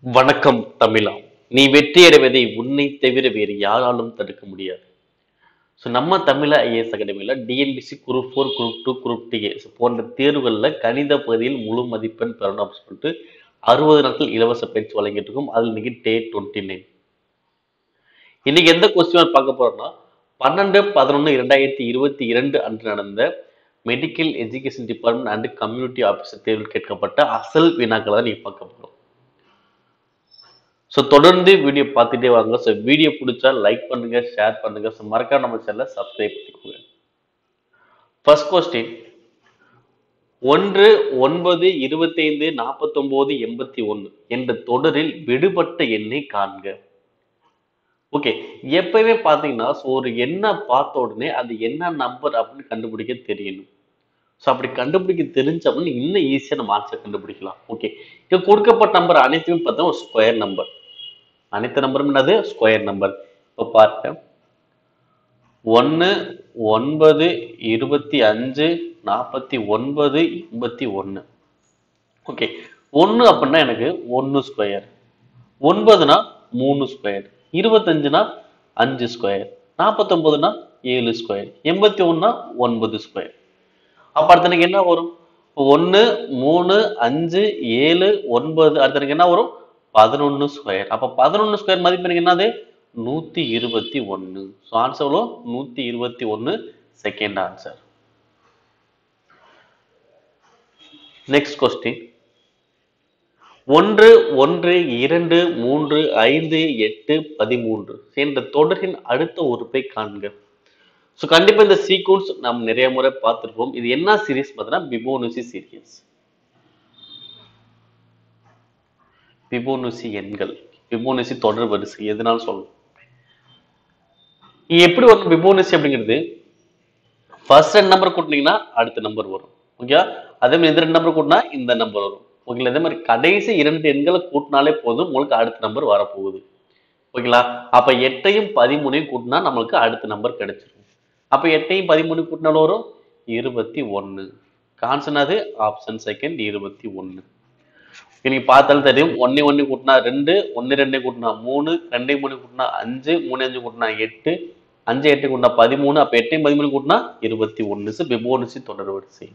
வணக்கம் தமிழா நீ வெற்றியடைவதை உன்னை தவிர வேறு யாராலும் தடுக்க முடியாது ஸோ நம்ம தமிழ ஐஏஎஸ் அகாடமியில் TNPSC group four group two group டிஏஎஸ் போன்ற தேர்வுகளில் கணித பகுதியில் முழு மதிப்பெண் பெறணும் அப்படின்னு சொல்லிட்டு அறுபது நாட்கள் இலவச பயிற்சி வழங்கிட்டு இருக்கோம் அதில் இன்னைக்கு டே டுவெண்ட்டி நைன் இன்னைக்கு எந்த கொஸ்டின் பார்க்க போறோம்னா பன்னெண்டு பதினொன்று இரண்டாயிரத்தி இருபத்தி இரண்டு அன்று நடந்த medical education department and community officer தேர்வில் கேட்கப்பட்ட அசல் வினாக்களை தான் நீங்கள் பார்க்க போகிறோம் ஸோ தொடர்ந்து வீடியோ பார்த்துட்டே வாங்க ஸோ வீடியோ பிடிச்சா லைக் பண்ணுங்க ஷேர் பண்ணுங்க ஸோ மறக்காம நம்ம சேனலை சப்ஸ்கிரைப் பண்ணிக்கோங்க ஃபர்ஸ்ட் கொஸ்டின் ஒன்று ஒன்பது இருபத்தைந்து நாற்பத்தொம்போது எண்பத்தி ஒன்று என்ற தொடரில் விடுபட்ட எண்ணை காண்க ஓகே எப்பவுமே பார்த்தீங்கன்னா ஸோ ஒரு எண்ணை பார்த்த உடனே அது என்ன நம்பர் அப்படின்னு கண்டுபிடிக்க தெரியணும் ஸோ அப்படி கண்டுபிடிக்க தெரிஞ்சவங்க இன்னும் ஈஸியாக நம்ம ஆன்சர் கண்டுபிடிக்கலாம் ஓகே இங்க கொடுக்கப்பட்ட நம்பர் அனைத்துமே பார்த்தா ஒரு ஸ்கொயர் நம்பர் அனைத்து நம்பரும் என்னது ஸ்கொயர் நம்பர் இப்போ பாருங்க ஒன்று ஒன்பது இருபத்தி அஞ்சு நாற்பத்தி ஒன்பது எண்பத்தி ஒன்று ஓகே ஒன்று அப்படின்னா எனக்கு ஒன்று ஸ்கொயர் ஒன்பதுனா மூணு ஸ்கொயர் இருபத்தஞ்சுனா அஞ்சு ஸ்கொயர் நாற்பத்தொம்போதுனா ஏழு ஸ்கொயர் எண்பத்தி ஒன்றுனா ஒன்பது ஸ்கொயர் அப்போ அடுத்த எனக்கு என்ன வரும் ஒன்று மூணு அஞ்சு ஏழு ஒன்பது அடுத்த எனக்கு என்ன வரும் பதினொன்று ஸ்கொயர் அப்போ பதினொன்று ஸ்கொயர் மதிப்பு எனக்கு என்னது நூற்றி இருபத்தி ஒன்று ஸோ ஆன்சர் எவ்வளோ நூற்றி இருபத்தி ஒன்று செகண்ட் ஆன்சர் நெக்ஸ்ட் கொஸ்டின் ஒன்று ஒன்று இரண்டு மூன்று ஐந்து எட்டு பதிமூன்று என்ற தொடரின் அடுத்த உறுப்பை காண்க ஸோ கண்டிப்பா இந்த சீக்வன்ஸ் நாம் நிறைய முறை பார்த்துருப்போம் இது என்ன சீரிஸ் பார்த்தீங்கன்னா பிபோனுசி சீரியஸ் பிபோனுசி எண்கள் பிபோனுசி தொடர் வரிசை எதுனாலும் சொல்லலாம் இங்க எப்படி வரும் பிபோனுசி அப்படிங்கிறது ஃபர்ஸ்ட் ரெண்டு நம்பர் கூட்டினீங்கன்னா அடுத்த நம்பர் வரும் ஓகே அதே மாதிரி இந்த ரெண்டு நம்பர் கூட்டினா இந்த நம்பர் வரும் ஓகேங்களா இதே மாதிரி கடைசி இரண்டு எண்களை கூட்டினாலே போதும் உங்களுக்கு அடுத்த நம்பர் வரப்போகுது ஓகேங்களா அப்ப எட்டையும் பதிமூணையும் கூட்டினா நம்மளுக்கு அடுத்த நம்பர் கிடைச்சிரும் அப்ப எட்டையும் பதிமூணு கூட்டினாலும் வரும் இருபத்தி ஒன்று கான்சன் அது ஆப்ஷன் செகண்ட் இருபத்தி ஒன்று நீங்க பார்த்தாலும் தெரியும் ஒன்னே ஒன்று கூட்டினா ரெண்டு ஒன்று ரெண்டே கூட்டினா மூணு ரெண்டே மூணு கூட்டினா அஞ்சு மூணு அஞ்சு கூட்டினா எட்டு அஞ்சு எட்டு கூட்டினா பதிமூணு அப்ப எட்டையும் பதிமூணு கூட்டினா இருபத்தி ஒன்று பிபோனிசி தொடர் வரிசை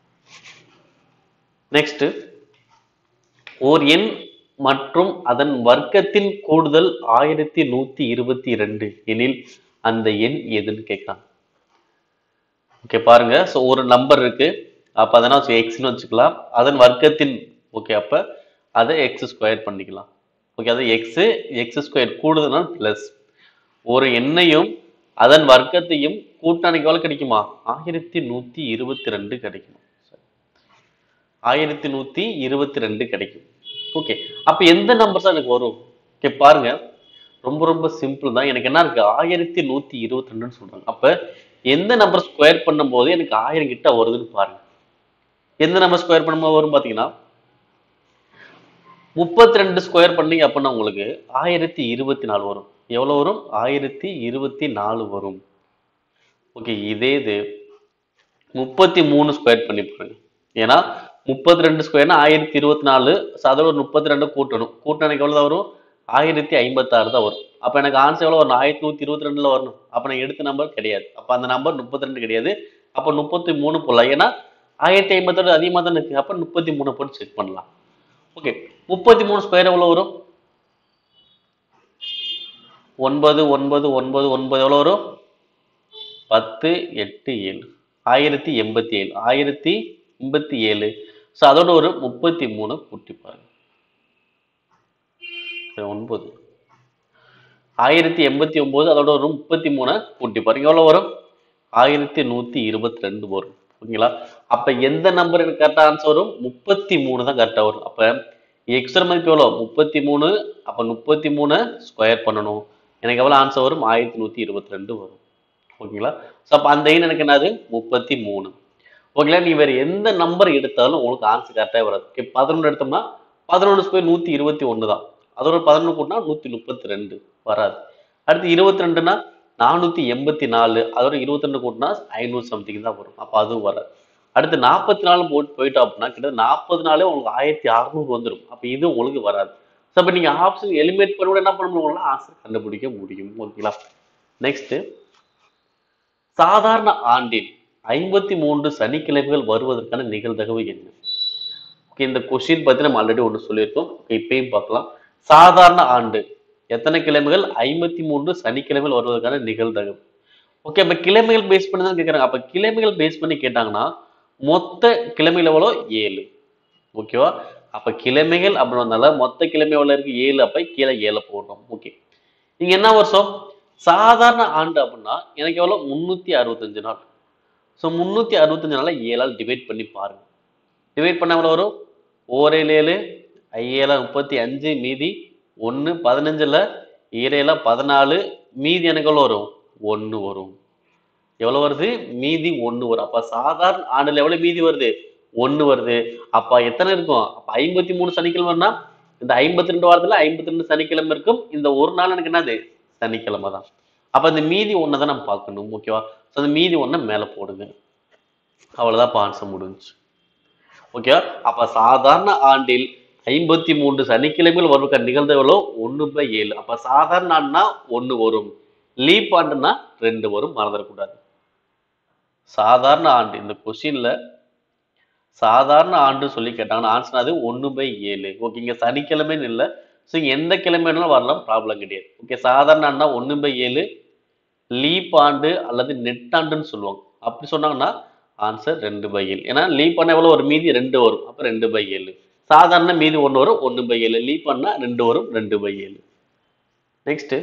நெக்ஸ்ட் ஓர் எண் மற்றும் அதன் வர்க்கத்தின் கூடுதல் ஆயிரத்தி நூத்தி இருபத்தி ரெண்டு எனில் அந்த எண் எதுன்னு கேட்கலாம் ஓகே பாருங்க ஸோ ஒரு நம்பர் இருக்கு அப்ப அதனால் எக்ஸ்னு வச்சுக்கலாம் அதன் வர்க்கத்தின் ஓகே அப்ப அதை எக்ஸ் ஸ்கொயர் பண்ணிக்கலாம் ஓகே அது எக்ஸ் எக்ஸ் ஸ்கொயர் கூடுதல்னா பிளஸ் ஒரு எண்ணையும் அதன் வர்க்கத்தையும் கூட்டாணிக்கு எவ்வளவு கிடைக்குமா ஆயிரத்தி நூத்தி இருபத்தி ரெண்டு கிடைக்கும் ஆயிரத்தி நூத்தி இருபத்தி ரெண்டு கிடைக்கும் ஓகே அப்ப எந்த நம்பர்ஸ் எனக்கு வரும் ஓகே பாருங்க ரொம்ப ரொம்ப சிம்பிள் தான் எனக்கு என்ன இருக்கு ஆயிரத்தி நூத்தி இருபத்தி ரெண்டுன்னு சொல்றாங்க அப்ப எந்த நம்பர் ஸ்கொயர் பண்ணும்போது எனக்கு ஆயிரம் கிட்ட வருதுன்னு பாருங்க எந்த நம்பர் ஸ்கொயர் பண்ணும்போது வரும் பாத்தீங்கன்னா முப்பத்தி ரெண்டு ஸ்கொயர் பண்ணீங்க அப்படின்னா உங்களுக்கு ஆயிரத்தி இருபத்தி நாலு வரும் எவ்வளவு வரும் ஆயிரத்தி இருபத்தி நாலு வரும் ஓகே இதே இது முப்பத்தி மூணு ஸ்கொயர் பண்ணி பாருங்க ஏன்னா முப்பத்தி ரெண்டு ஸ்கொயர்னா ஆயிரத்தி இருபத்தி நாலு ஸோ அதில் ஒரு முப்பத்தி ரெண்டு கூட்டணும் கூட்டினா எனக்கு எவ்வளோ தான் வரும் ஆயிரத்தி ஐம்பத்தாறு தான் வரும் அப்போ எனக்கு ஆன்சர் எவ்வளோ வரணும் ஆயிரத்தி நூற்றி இருபத்தி ரெண்டுல வரணும் அப்போ நான் எடுத்த நம்பர் கிடையாது அப்போ அந்த நம்பர் முப்பத்தி ரெண்டு கிடையாது அப்போ முப்பத்தி மூணு போடலாம் ஏன்னா ஆயிரத்தி ஐம்பத்தாறு அதிகமாக தான் இருக்கு அப்போ முப்பத்தி மூணு போட்டு செக் பண்ணலாம் ஓகே முப்பத்தி மூணு ஸ்கொயர் எவ்வளோ வரும் ஒன்பது ஒன்பது ஒன்பது ஒன்பது எவ்வளோ வரும் பத்து எட்டு ஏழு ஆயிரத்தி எண்பத்தி ஏழு ஆயிரத்தி எண்பத்தி ஏழு ஸோ அதோட ஒரு முப்பத்தி மூணு கூட்டி பாருங்க சரி, ஒன்பது ஆயிரத்தி எண்பத்தி ஒன்பது அதோட ஒரு முப்பத்தி மூணு கூட்டி பாருங்க எவ்வளோ வரும் ஆயிரத்தி நூத்தி இருபத்தி ரெண்டு வரும் ஓகேங்களா அப்ப எந்த நம்பர் எனக்கு கரெக்டாக ஆன்சர் வரும் முப்பத்தி மூணு தான் கரெக்டாக வரும் அப்ப எக்ஸ்ட்ரா மதிப்பு எவ்வளோ முப்பத்தி மூணு அப்ப முப்பத்தி மூணு ஸ்கொயர் பண்ணணும் எனக்கு எவ்வளோ ஆன்சர் வரும் ஆயிரத்தி நூத்தி இருபத்தி ரெண்டு வரும் ஓகேங்களா ஸோ அப்போ அந்த எண் எனக்கு என்னது முப்பத்தி மூணு ஓகேங்களா நீ வேற எந்த நம்பர் எடுத்தாலும் உங்களுக்கு ஆன்சர் கரெக்டாக வராது ஓகே பதினொன்று எடுத்தோம்னா பதினொன்று ஸ்கொயர் நூற்றி இருபத்தி ஒன்று தான் அதோட பதினொன்று கூட்டினா நூற்றி முப்பத்தி ரெண்டு வராது அடுத்து இருபத்தி ரெண்டுனா நானூற்றி எண்பத்தி நாலு அதோட இருபத்தி ரெண்டு கூட்டினா ஐநூறு சம்திங் தான் வரும் அப்போ அதுவும் வராது அடுத்து நாற்பத்தி நாலு போட்டு போயிட்டோம் அப்படின்னா கிட்ட நாற்பது நாளே உங்களுக்கு ஆயிரத்தி அறுநூறு வந்துடும் அப்போ இது உங்களுக்கு வராது ஸோ அப்போ நீங்கள் ஆப்ஷன் எலிமினேட் பண்ண கூட என்ன பண்ண முடியும் ஆன்சர் கண்டுபிடிக்க முடியும் ஓகேங்களா நெக்ஸ்ட் சாதாரண ஆண்டில் ஐம்பத்தி மூன்று சனிக்கிழமைகள் வருவதற்கான நிகழ்தகவு என்ன ஓகே இந்த கொஸ்டின் பத்தி நம்ம ஆல்ரெடி ஒன்று சொல்லியிருக்கோம் ஓகே இப்பயும் பார்க்கலாம் சாதாரண ஆண்டு எத்தனை கிழமைகள் ஐம்பத்தி மூன்று சனிக்கிழமைகள் வருவதற்கான நிகழ்தகவு ஓகே அப்ப கிழமைகள் பேஸ் பண்ணி தான் கேட்குறாங்க அப்ப கிழமைகள் பேஸ் பண்ணி கேட்டாங்கன்னா மொத்த கிழமைகள் எவ்வளோ ஏழு ஓகேவா அப்ப கிழமைகள் அப்படின்றதுனால மொத்த கிழமை எவ்வளோ இருக்கு ஏழு அப்ப கீழே ஏழை போடுறோம் ஓகே நீங்க என்ன வருஷம் சாதாரண ஆண்டு அப்படின்னா எனக்கு எவ்வளோ முந்நூற்றி அறுபத்தஞ்சு நாள் ஸோ முந்நூற்றி அறுபத்தஞ்சு நாளை ஏழால் டிவைட் பண்ணி பாருங்க டிவைட் பண்ண எவ்வளோ வரும் ஓரேழு ஏழு ஐஏழா முப்பத்தி அஞ்சு மீதி ஒன்று பதினஞ்சில் ஈரேழா பதினாலு மீதி எனக்கு எவ்வளோ வரும் ஒன்று வரும் எவ்வளோ வருது மீதி ஒன்று வரும் அப்போ சாதாரண ஆண்டில் எவ்வளோ மீதி வருது ஒன்று வருது அப்போ எத்தனை இருக்கும் அப்போ ஐம்பத்தி மூணு சனிக்கிழமைனா இந்த ஐம்பத்தி ரெண்டு வாரத்தில் ஐம்பத்தி ரெண்டு சனிக்கிழமை இருக்கும் இந்த ஒரு நாள் எனக்கு என்னது சனிக்கிழமை தான் அப்போ இந்த மீதி ஒன்றை தான் நம்ம பார்க்கணும் ஓகேவா ஸோ அந்த மீதி ஒன்றை மேலே போடுங்க அவ்வளோதான் இப்போ ஆன்சர் முடிஞ்சு ஓகே அப்ப சாதாரண ஆண்டில் ஐம்பத்தி மூன்று சனிக்கிழமைகள் வருவதற்கான நிகழ்ந்தவளோ ஒன்று பை ஏழு அப்ப சாதாரண ஆண்டுனா ஒன்று வரும் லீப் ஆண்டுனா ரெண்டு வரும் மறந்துடக்கூடாது சாதாரண ஆண்டு இந்த கொஸ்டின்ல சாதாரண ஆண்டு சொல்லி கேட்டாங்கன்னா ஆன்சர் அது ஒன்று பை ஏழு ஓகே இங்க சனிக்கிழமைன்னு இல்லை ஸோ எந்த கிழமை வேணாலும் வரலாம் ப்ராப்ளம் கிடையாது ஓகே சாதாரண ஆண்டுனா ஒன்று பை ஏழு லீப் ஆண்டு அல்லது நெட் ஆண்டுன்னு சொல்லுவாங்க அப்படி சொன்னாங்கன்னா ஆன்சர் ரெண்டு பை ஏழு ஏன்னா லீப் பண்ண எவ்வளோ ஒரு மீதி ரெண்டு வரும் அப்போ ரெண்டு பை ஏழு சாதாரண மீதி ஒன்று வரும் ஒன்று பை ஏழு லீப் பண்ணா ரெண்டு வரும் ரெண்டு பை ஏழு நெக்ஸ்ட்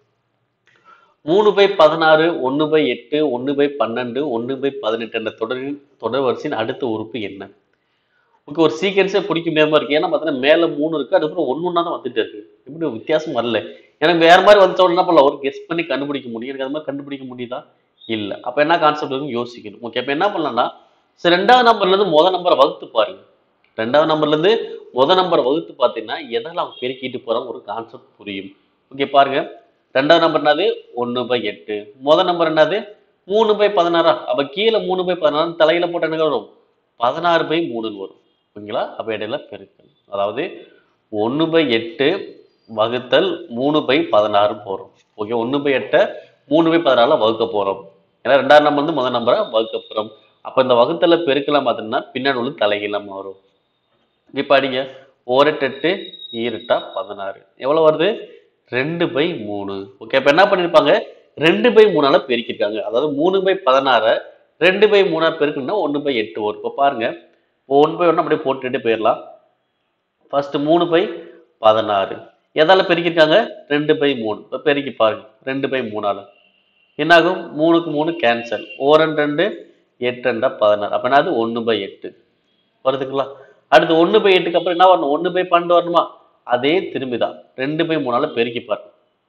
மூணு பை பதினாறு ஒன்று பை எட்டு ஒன்று பை பன்னெண்டு ஒன்று பை பதினெட்டு என்ற தொடரின் தொடர் வரிசையின் அடுத்த உறுப்பு என்ன ஓகே ஒரு சீக்வன்ஸே பிடிக்க முடியாம இருக்கு ஏன்னா பார்த்தீங்கன்னா மேலே மூணு இருக்கு அதுக்கப்புறம் ஒன்று ஒன்றா தான் வந்துட்டு இருக்கு இப்படி ஒரு வித்தியாசம் வரல எனக்கு வேற மாதிரி வந்துச்ச உடனே என்ன பண்ணலாம் ஒரு கெஸ் பண்ணி கண்டுபிடிக்க முடியும் எனக்கு அது மாதிரி கண்டுபிடிக்க முடியுதா இல்லை அப்போ என்ன கான்செப்ட் இருக்கும் யோசிக்கணும் ஓகே அப்போ என்ன பண்ணலாம்னா சரி ரெண்டாவது நம்பர்ல இருந்து முதல் நம்பரை வகுத்து பாருங்க ரெண்டாவது நம்பர்ல இருந்து முதல் நம்பரை வகுத்து பார்த்தீங்கன்னா எதெல்லாம் பெருக்கிட்டு போறாங்க ஒரு கான்செப்ட் புரியும் ஓகே பாருங்க ரெண்டாவது நம்பர் என்னது ஒன்று பை எட்டு முதல் நம்பர் என்னது மூணு பை பதினாறா அப்போ கீழே மூணு பை பதினாறு தலையில போட்ட என்ன வரும் பதினாறு பை மூணுன்னு வரும் ஓகேங்களா அப்போ இடையில பெருக்கல் அதாவது ஒன்று பை எட்டு வகுத்தல் மூணு பை பதினாறு போகிறோம் ஓகே ஒன்று பை எட்டை மூணு பை பதினாறுல வகுக்க போகிறோம் ஏன்னா ரெண்டாவது நம்பர் வந்து முதல் நம்பரை வகுக்க போகிறோம் அப்போ இந்த வகுத்தல பெருக்கலாம் பார்த்தீங்கன்னா பின்னாடி உள்ள தலைகீழாம வரும் இப்போ அடிங்க ஓரெட்டு எட்டு ஈரெட்டா பதினாறு எவ்வளோ வருது ரெண்டு பை மூணு ஓகே இப்போ என்ன பண்ணியிருப்பாங்க ரெண்டு பை மூணால பெருக்கிட்டாங்க அதாவது மூணு பை பதினாறை ரெண்டு பை மூணா பெருக்குன்னா ஒன்று பை எட்டு வரும் இப்போ பாருங்க ஒன்று பை ஒன்று அப்படியே போட்டுட்டு போயிடலாம் ஃபர்ஸ்ட் மூணு பை பதினாறு எதால பெருக்கிருக்காங்க ரெண்டு பை மூணு இப்போ பெருக்கி பாருங்க ரெண்டு பை மூணால என்னாகும் மூணுக்கு மூணு கேன்சல் ஓரன் ரெண்டு எட்டு ரெண்டா பதினாறு அப்போ என்னது ஒன்று பை எட்டு வருதுங்களா அடுத்து ஒன்று பை எட்டுக்கு அப்புறம் என்ன வரணும் ஒன்று பை பன்னெண்டு வரணுமா அதே திரும்பி தான் ரெண்டு பை மூணால பெருக்கி பாருங்க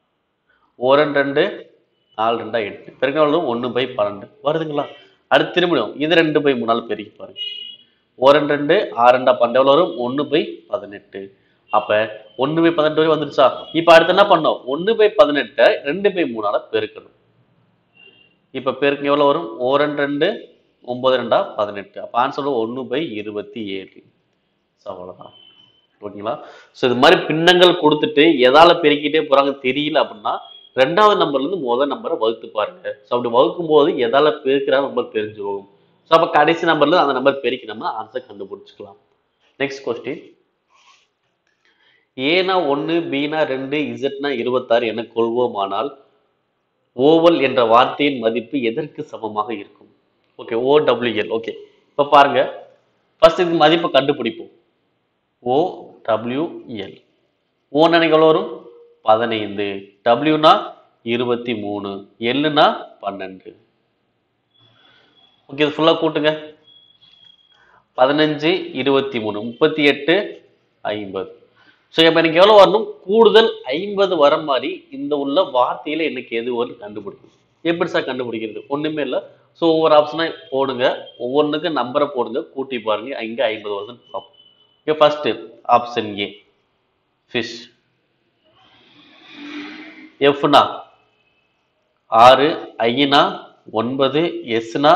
ஓரன் ரெண்டு நாலு ரெண்டா எட்டு பெருக்கினாலும் ஒன்று பை பன்னெண்டு வருதுங்களா அடுத்து திரும்பிடும் இது ரெண்டு பை மூணால பெருக்கி பாருங்க ஓரன் ரெண்டு ஆறு ரெண்டா பன்னெண்டு எவ்வளோ வரும் ஒன்று பை பதினெட்டு அப்ப ஒன்று பை பதினெட்டு வரை வந்துருச்சா இப்போ அடுத்து என்ன பண்ணோம் ஒன்று பை பதினெட்டை ரெண்டு பை மூணால பெருக்கணும் இப்போ பெருக்கு எவ்வளோ வரும் ஓரன் ரெண்டு ஒன்பது ரெண்டா பதினெட்டு அப்போ ஆன்சர் ஒன்று பை இருபத்தி ஏழு ஸோ அவ்வளோதான் ஓகேங்களா ஸோ இது மாதிரி பின்னங்கள் கொடுத்துட்டு எதால பெருக்கிட்டே போறாங்க தெரியல அப்படின்னா ரெண்டாவது நம்பர்ல இருந்து முதல் நம்பரை வகுத்து பாருங்க ஸோ அப்படி வகுக்கும் போது எதால பெருக்கிறாங்க நம்பர் தெரிஞ்சு போகும் ஸோ அப்போ கடைசி நம்பர்ல அந்த நம்பர் பெருக்கி நம்ம ஆன்சர் கண்டுபிடிச்சிக்கலாம் நெக்ஸ்ட் கொஸ்டின் ஏனா ஒன்று பீனா ரெண்டு இசட்னா இருபத்தாறு என கொள்வோமானால் ஓவல் என்ற வார்த்தையின் மதிப்பு எதற்கு சமமாக இருக்கும் ஓகே ஓடபிள்யூஎல் ஓகே இப்போ பாருங்க ஃபர்ஸ்ட் இதுக்கு மதிப்பை கண்டுபிடிப்போம் ஓ டபிள்யூஎல் ஓ நினைகள் வரும் பதினைந்து டபிள்யூனா இருபத்தி மூணு எல்லுனா பன்னெண்டு ஓகே இது ஃபுல்லாக கூட்டுங்க பதினஞ்சு இருபத்தி மூணு முப்பத்தி எட்டு ஐம்பது ஸோ இப்போ எனக்கு எவ்வளோ வரணும் கூடுதல் ஐம்பது வர மாதிரி இந்த உள்ள வார்த்தையில எனக்கு எது வரும் கண்டுபிடிக்கணும் எப்படி சார் கண்டுபிடிக்கிறது ஒன்றுமே இல்லை ஸோ ஒவ்வொரு ஆப்ஷனாக போடுங்க ஒவ்வொன்றுக்கும் நம்பரை போடுங்க கூட்டி பாருங்க இங்கே ஐம்பது வருஷம் பார்ப்போம் okay first option A fish எஃப்னா ஆறு ஐனா ஒன்பது எஸ்னா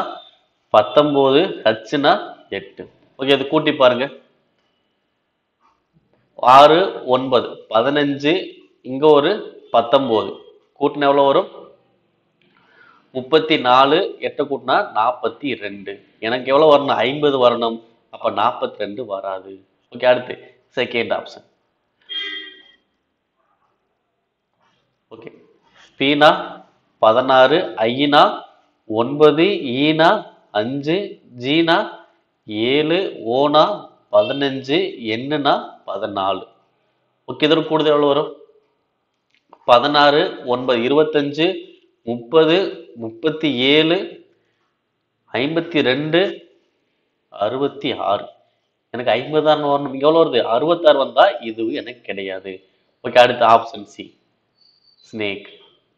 பத்தொம்போது ஹச்னா எட்டு ஓகே இது கூட்டி பாருங்க ஆறு ஒன்பது பதினஞ்சு இங்க ஒரு பத்தொன்பது கூட்டின எவ்வளவு வரும் முப்பத்தி நாலு எட்டு கூட்டினா நாற்பத்தி ரெண்டு எனக்கு எவ்வளவு வரணும் ஐம்பது வரணும் அப்ப நாற்பத்தி ரெண்டு வராது ஓகே அடுத்து செகண்ட் ஆப்ஷன் ஓகே பீனா பதினாறு ஐனா ஒன்பது ஈனா அஞ்சு ஜீனா ஏழு ஓனா பதினஞ்சு எண்ணுனா பதினாலு ஓகே இதோட கூடுதல் எவ்வளவு வரும் பதினாறு ஒன்பது இருபத்தஞ்சு முப்பது முப்பத்தி ஏழு ஐம்பத்தி ரெண்டு அறுபத்தி ஆறு எனக்கு ஐம்பதாயிரம் வரணும் எவ்வளோ வருது அறுபத்தாறு வந்தா இது எனக்கு கிடையாது ஓகே அடுத்த ஆப்ஷன் சி ஸ்னேக்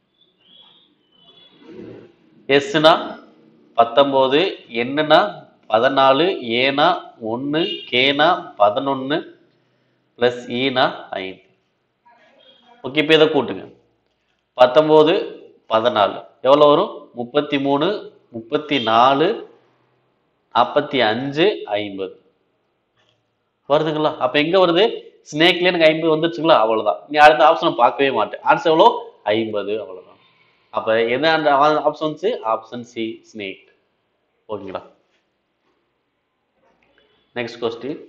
எஸ்னா பத்தொம்போது என்னன்னா பதினாலு ஏனா ஒன்று கேனா பதினொன்று ப்ளஸ் ஈனா ஐந்து ஓகே இப்போ இதை கூட்டுங்க பத்தொம்போது பதினாலு எவ்வளோ வரும் முப்பத்தி மூணு முப்பத்தி நாலு நாற்பத்தி அஞ்சு ஐம்பது வருதுங்களா அப்போ எங்கே வருது ஸ்னேக்ல எனக்கு ஐம்பது வந்துருச்சுங்களா அவ்வளோதான் நீ அடுத்த ஆப்ஷனை பார்க்கவே மாட்டேன் ஆன்சர் எவ்வளோ ஐம்பது அவ்வளோதான் அப்போ என்ன அந்த option C option C snake ஓகேங்களா நெக்ஸ்ட் கொஸ்டின்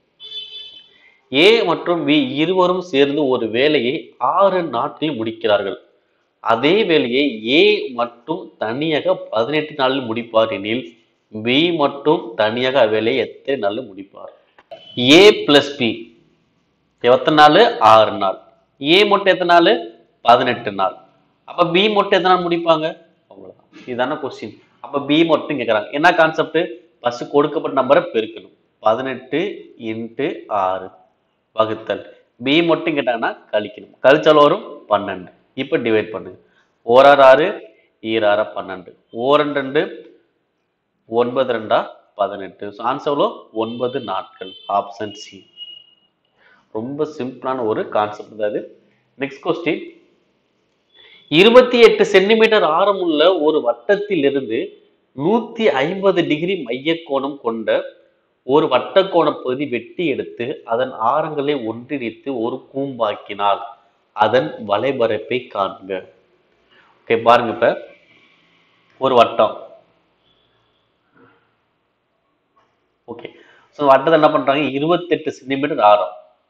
ஏ மற்றும் பி இருவரும் சேர்ந்து ஒரு வேலையை ஆறு நாட்களில் முடிக்கிறார்கள் அதே வேலையை ஏ மட்டும் தனியாக பதினெட்டு நாளில் முடிப்பார் எனில் பி மட்டும் தனியாக அவ்வேலையை எத்தனை நாளில் முடிப்பார் ஏ பிளஸ் பி எத்தனை நாள் ஆறு நாள் ஏ மட்டும் எத்தனை நாள் பதினெட்டு நாள் அப்ப பி மட்டும் எத்தனை நாள் முடிப்பாங்க அவ்வளவுதான் இதுதானே கொஸ்டின் அப்ப பி மட்டும் கேட்கறாங்க என்ன கான்செப்ட் ஃபர்ஸ்ட் கொடுக்கப்பட்ட நம்பரை பெருக்கணும் பதினெட்டு இன்ட்டு ஆறு வகுத்தல் பி மட்டும் கேட்டாங்கன்னா கழிக்கணும் கழிச்சால் வரும் பன்னெண்டு இப்போ டிவைட் பண்ணுங்க ஓராறு ஆறு ஈராறு பன்னெண்டு ஓரண்டு ரெண்டு ஒன்பது ரெண்டா பதினெட்டு ஸோ ஆன்சர் எவ்வளோ ஒன்பது நாட்கள் ஆப்ஷன் சி ரொம்ப சிம்பிளான ஒரு கான்செப்ட் தான் இது நெக்ஸ்ட் கொஸ்டின் இருபத்தி எட்டு சென்டிமீட்டர் ஆரமுள்ள ஒரு வட்டத்திலிருந்து நூத்தி ஐம்பது டிகிரி மையக்கோணம் கொண்ட ஒரு வட்டக்கோண பகுதி வெட்டி எடுத்து அதன் ஆரங்களை ஒன்றிணைத்து ஒரு கூம்பாக்கினால் அதன் வளைபரப்பை காண்க ஓகே பாருங்க இப்ப ஒரு வட்டம் ஓகே ஸோ வட்டத்தை என்ன பண்றாங்க இருபத்தெட்டு சென்டிமீட்டர் ஆரம்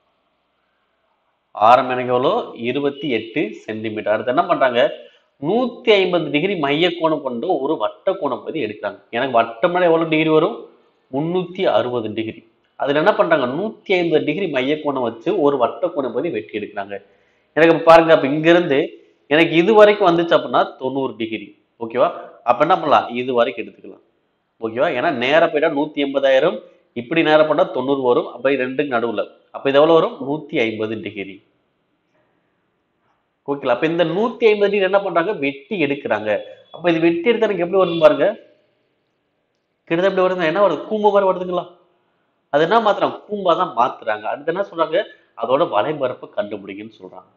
ஆரம் எனக்கு எவ்வளோ இருபத்தி எட்டு சென்டிமீட்டர் அடுத்து என்ன பண்றாங்க நூத்தி ஐம்பது டிகிரி மைய கோணம் கொண்ட ஒரு வட்ட கோணம் பகுதி எடுக்கிறாங்க எனக்கு வட்டம்னா எவ்வளவு டிகிரி வரும் முன்னூத்தி அறுபது டிகிரி அதுல என்ன பண்றாங்க நூத்தி ஐம்பது டிகிரி மைய கோணம் வச்சு ஒரு வட்ட கோணம் பகுதி வெட்டி எடுக்கிறாங்க எனக்கு இப்ப பாருங்க அப்ப இங்க இருந்து எனக்கு இது வரைக்கும் வந்துச்சு அப்படின்னா தொண்ணூறு டிகிரி ஓகேவா அப்ப என்ன பண்ணலாம் இது வரைக்கும் எடுத்துக்கலாம் ஓகேவா ஏன்னா நேரா போயிட்டா நூத்தி எண்பதாயிரம் இப்படி நேரம் பண்ணா தொண்ணூறு வரும் அப்ப இது ரெண்டுக்கு நடுவுல அப்ப இது எவ்வளவு வரும் நூத்தி ஐம்பது டிகிரி ஓகேல அப்ப இந்த நூத்தி ஐம்பது டிகிரி என்ன பண்றாங்க வெட்டி எடுக்கிறாங்க அப்ப இது வெட்டி எடுத்தா எனக்கு எப்படி வருது பாருங்க கிட்டத்தட்ட எப்படி வருது என்ன வருது கூம்பு மாதிரி வருதுங்களா அது என்ன மாத்துறாங்க கூம்பா தான் மாத்துறாங்க அடுத்து என்ன சொல்றாங்க அதோட வலைபரப்பை கண்டுபிடிங்கன்னு சொல்றாங்க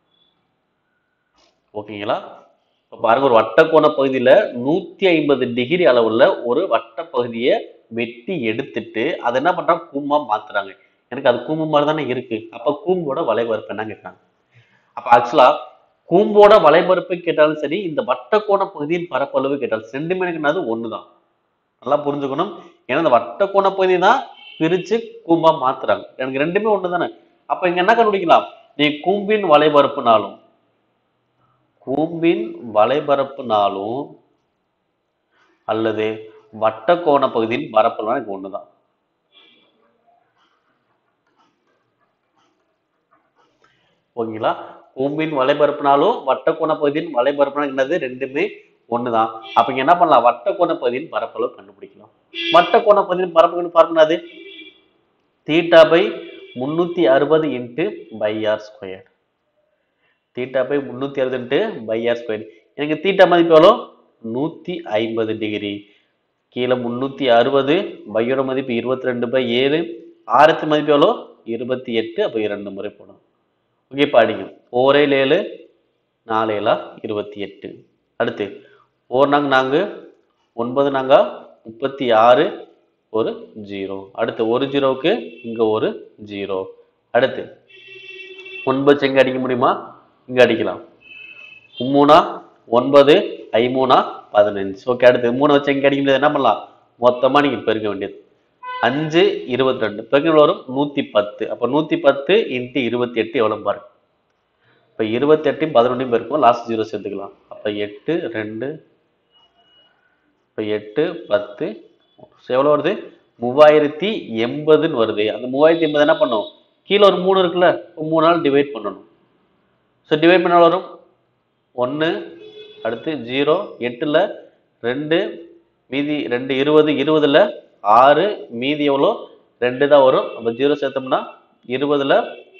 ஓகேங்களா இப்ப பாருங்க ஒரு வட்டக்கோண பகுதியில நூத்தி ஐம்பது டிகிரி அளவுள்ள ஒரு வட்ட பகுதியை வெட்டி எடுத்துட்டு அதை என்ன பண்றாங்க கூம்பா மாத்துறாங்க எனக்கு அது கூம்பு மாதிரி தானே இருக்கு அப்ப கூம்போட வலைபரப்பு என்ன கேட்கறாங்க அப்ப ஆக்சுவலா கூம்போட வலைபரப்பு கேட்டாலும் சரி இந்த வட்டக்கோண பகுதியின் பரப்பளவு கேட்டாலும் சென்டிமீட்டர்னாது ஒண்ணுதான் நல்லா புரிஞ்சுக்கணும் ஏன்னா இந்த வட்டக்கோண பகுதி தான் பிரிச்சு கூம்பா மாத்துறாங்க எனக்கு ரெண்டுமே ஒண்ணு தானே அப்ப இங்க என்ன கண்டுபிடிக்கலாம் நீ கூம்பின் வலைபரப்புனாலும் கூம்பின் வலைபரப்புனாலும் அல்லது வட்டக்கோண பகுதியின் பரப்பளவு எனக்கு ஒண்ணுதான் ஓகேங்களா கூம்பின் வலைபரப்புனாலும் வட்டக்கோண பகுதியின் வலைபரப்புனா என்னது ரெண்டுமே ஒண்ணுதான் அப்ப இங்க என்ன பண்ணலாம் வட்டக்கோண பகுதியின் பரப்பளவு கண்டுபிடிக்கலாம் வட்டக்கோண பகுதியின் பரப்பு பார்க்கணது தீட்டா பை முன்னூத்தி அறுபது into pi r square theta pi முன்னூத்தி அறுபது இன்ட்டு பை ஆர் ஸ்கொயர் எனக்கு தீட்டா மதிப்பு எவ்வளோ நூத்தி ஐம்பது டிகிரி கீழே முன்னூத்தி அறுபது பையோட மதிப்பு இருபத்தி ரெண்டு பை ஏழு ஆரத்து மதிப்பு எவ்வளோ இருபத்தி எட்டு அப்போ இரண்டு முறை போடும் ஓகே இப்போ அடிக்கும் ஓரேழு ஏழு நாலு ஏழா இருபத்தி எட்டு அடுத்து ஓர் நாங்க நான்கு ஒன்பது நாங்க முப்பத்தி ஆறு ஒரு ஜீரோ அடுத்து ஒரு ஜீரோவுக்கு இங்க ஒரு ஜீரோ அடுத்து ஒன்பது வச்சு எங்க அடிக்க முடியுமா இங்க அடிக்கலாம் மூணா ஒன்பது ஐமூணா பதினஞ்சு ஓகே அடுத்து மூணு வச்சு எங்க அடிக்க முடியாது என்ன பண்ணலாம் மொத்தமா நீங்க பெருக்க வேண்டியது அஞ்சு இருபத்தி ரெண்டு பெருக்க வரும் நூத்தி பத்து அப்ப நூத்தி பத்து இன்ட்டு இருபத்தி எட்டு எவ்வளவு பாருங்க இப்ப இருபத்தி எட்டையும் பதினொன்றையும் பெருக்கும் லாஸ்ட் ஜீரோ சேர்த்துக்கலாம் அப்ப எட்டு ரெண்டு இப்ப எட்டு பத்து எவ்வளவு வருது மூவாயிரத்தி எண்பதுன்னு வருது அந்த மூவாயிரத்தி எண்பது என்ன பண்ணும் கீழே ஒரு மூணு இருக்குல்ல இப்போ மூணு நாள் டிவைட் பண்ணணும் ஸோ டிவைட் பண்ண வரும் ஒன்று அடுத்து ஜீரோ எட்டில் ரெண்டு மீதி ரெண்டு இருபது இருபதுல ஆறு மீதி எவ்வளோ ரெண்டு தான் வரும் நம்ம ஜீரோ சேர்த்தோம்னா இருபதுல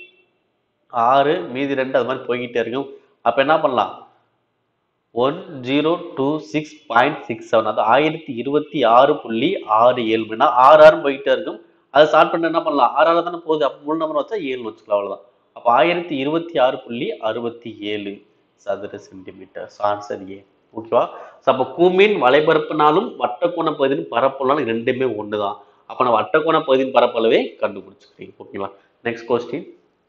ஆறு மீதி ரெண்டு அது மாதிரி போய்கிட்டே இருக்கும் அப்போ என்ன பண்ணலாம் one zero two six point six seven அது ஆயிரத்தி இருபத்தி ஆறு புள்ளி ஆறு ஏழு மணி நேரம் ஆறு ஆறு போயிட்டே இருக்கும் அதை ஸ்டார்ட் பண்ண என்ன பண்ணலாம் ஆறு ஆறு தானே போகுது அப்போ முழு நம்பர் வச்சா ஏழு வச்சுக்கலாம் அவ்வளோதான் அப்போ ஆயிரத்தி இருபத்தி ஆறு புள்ளி அறுபத்தி ஏழு சதுர சென்டிமீட்டர் ஆன்சர் ஏ ஓகேவா ஸோ அப்போ கூம்பின் வலைபரப்புனாலும் வட்டக்கோண பகுதியின் பரப்பளவு ரெண்டுமே ஒன்று தான் அப்போ நான் வட்டக்கோண பகுதியின் பரப்பளவே கண்டுபிடிச்சிக்கிறீங்க ஓகேவா நெக்ஸ்ட் கொஸ்டின்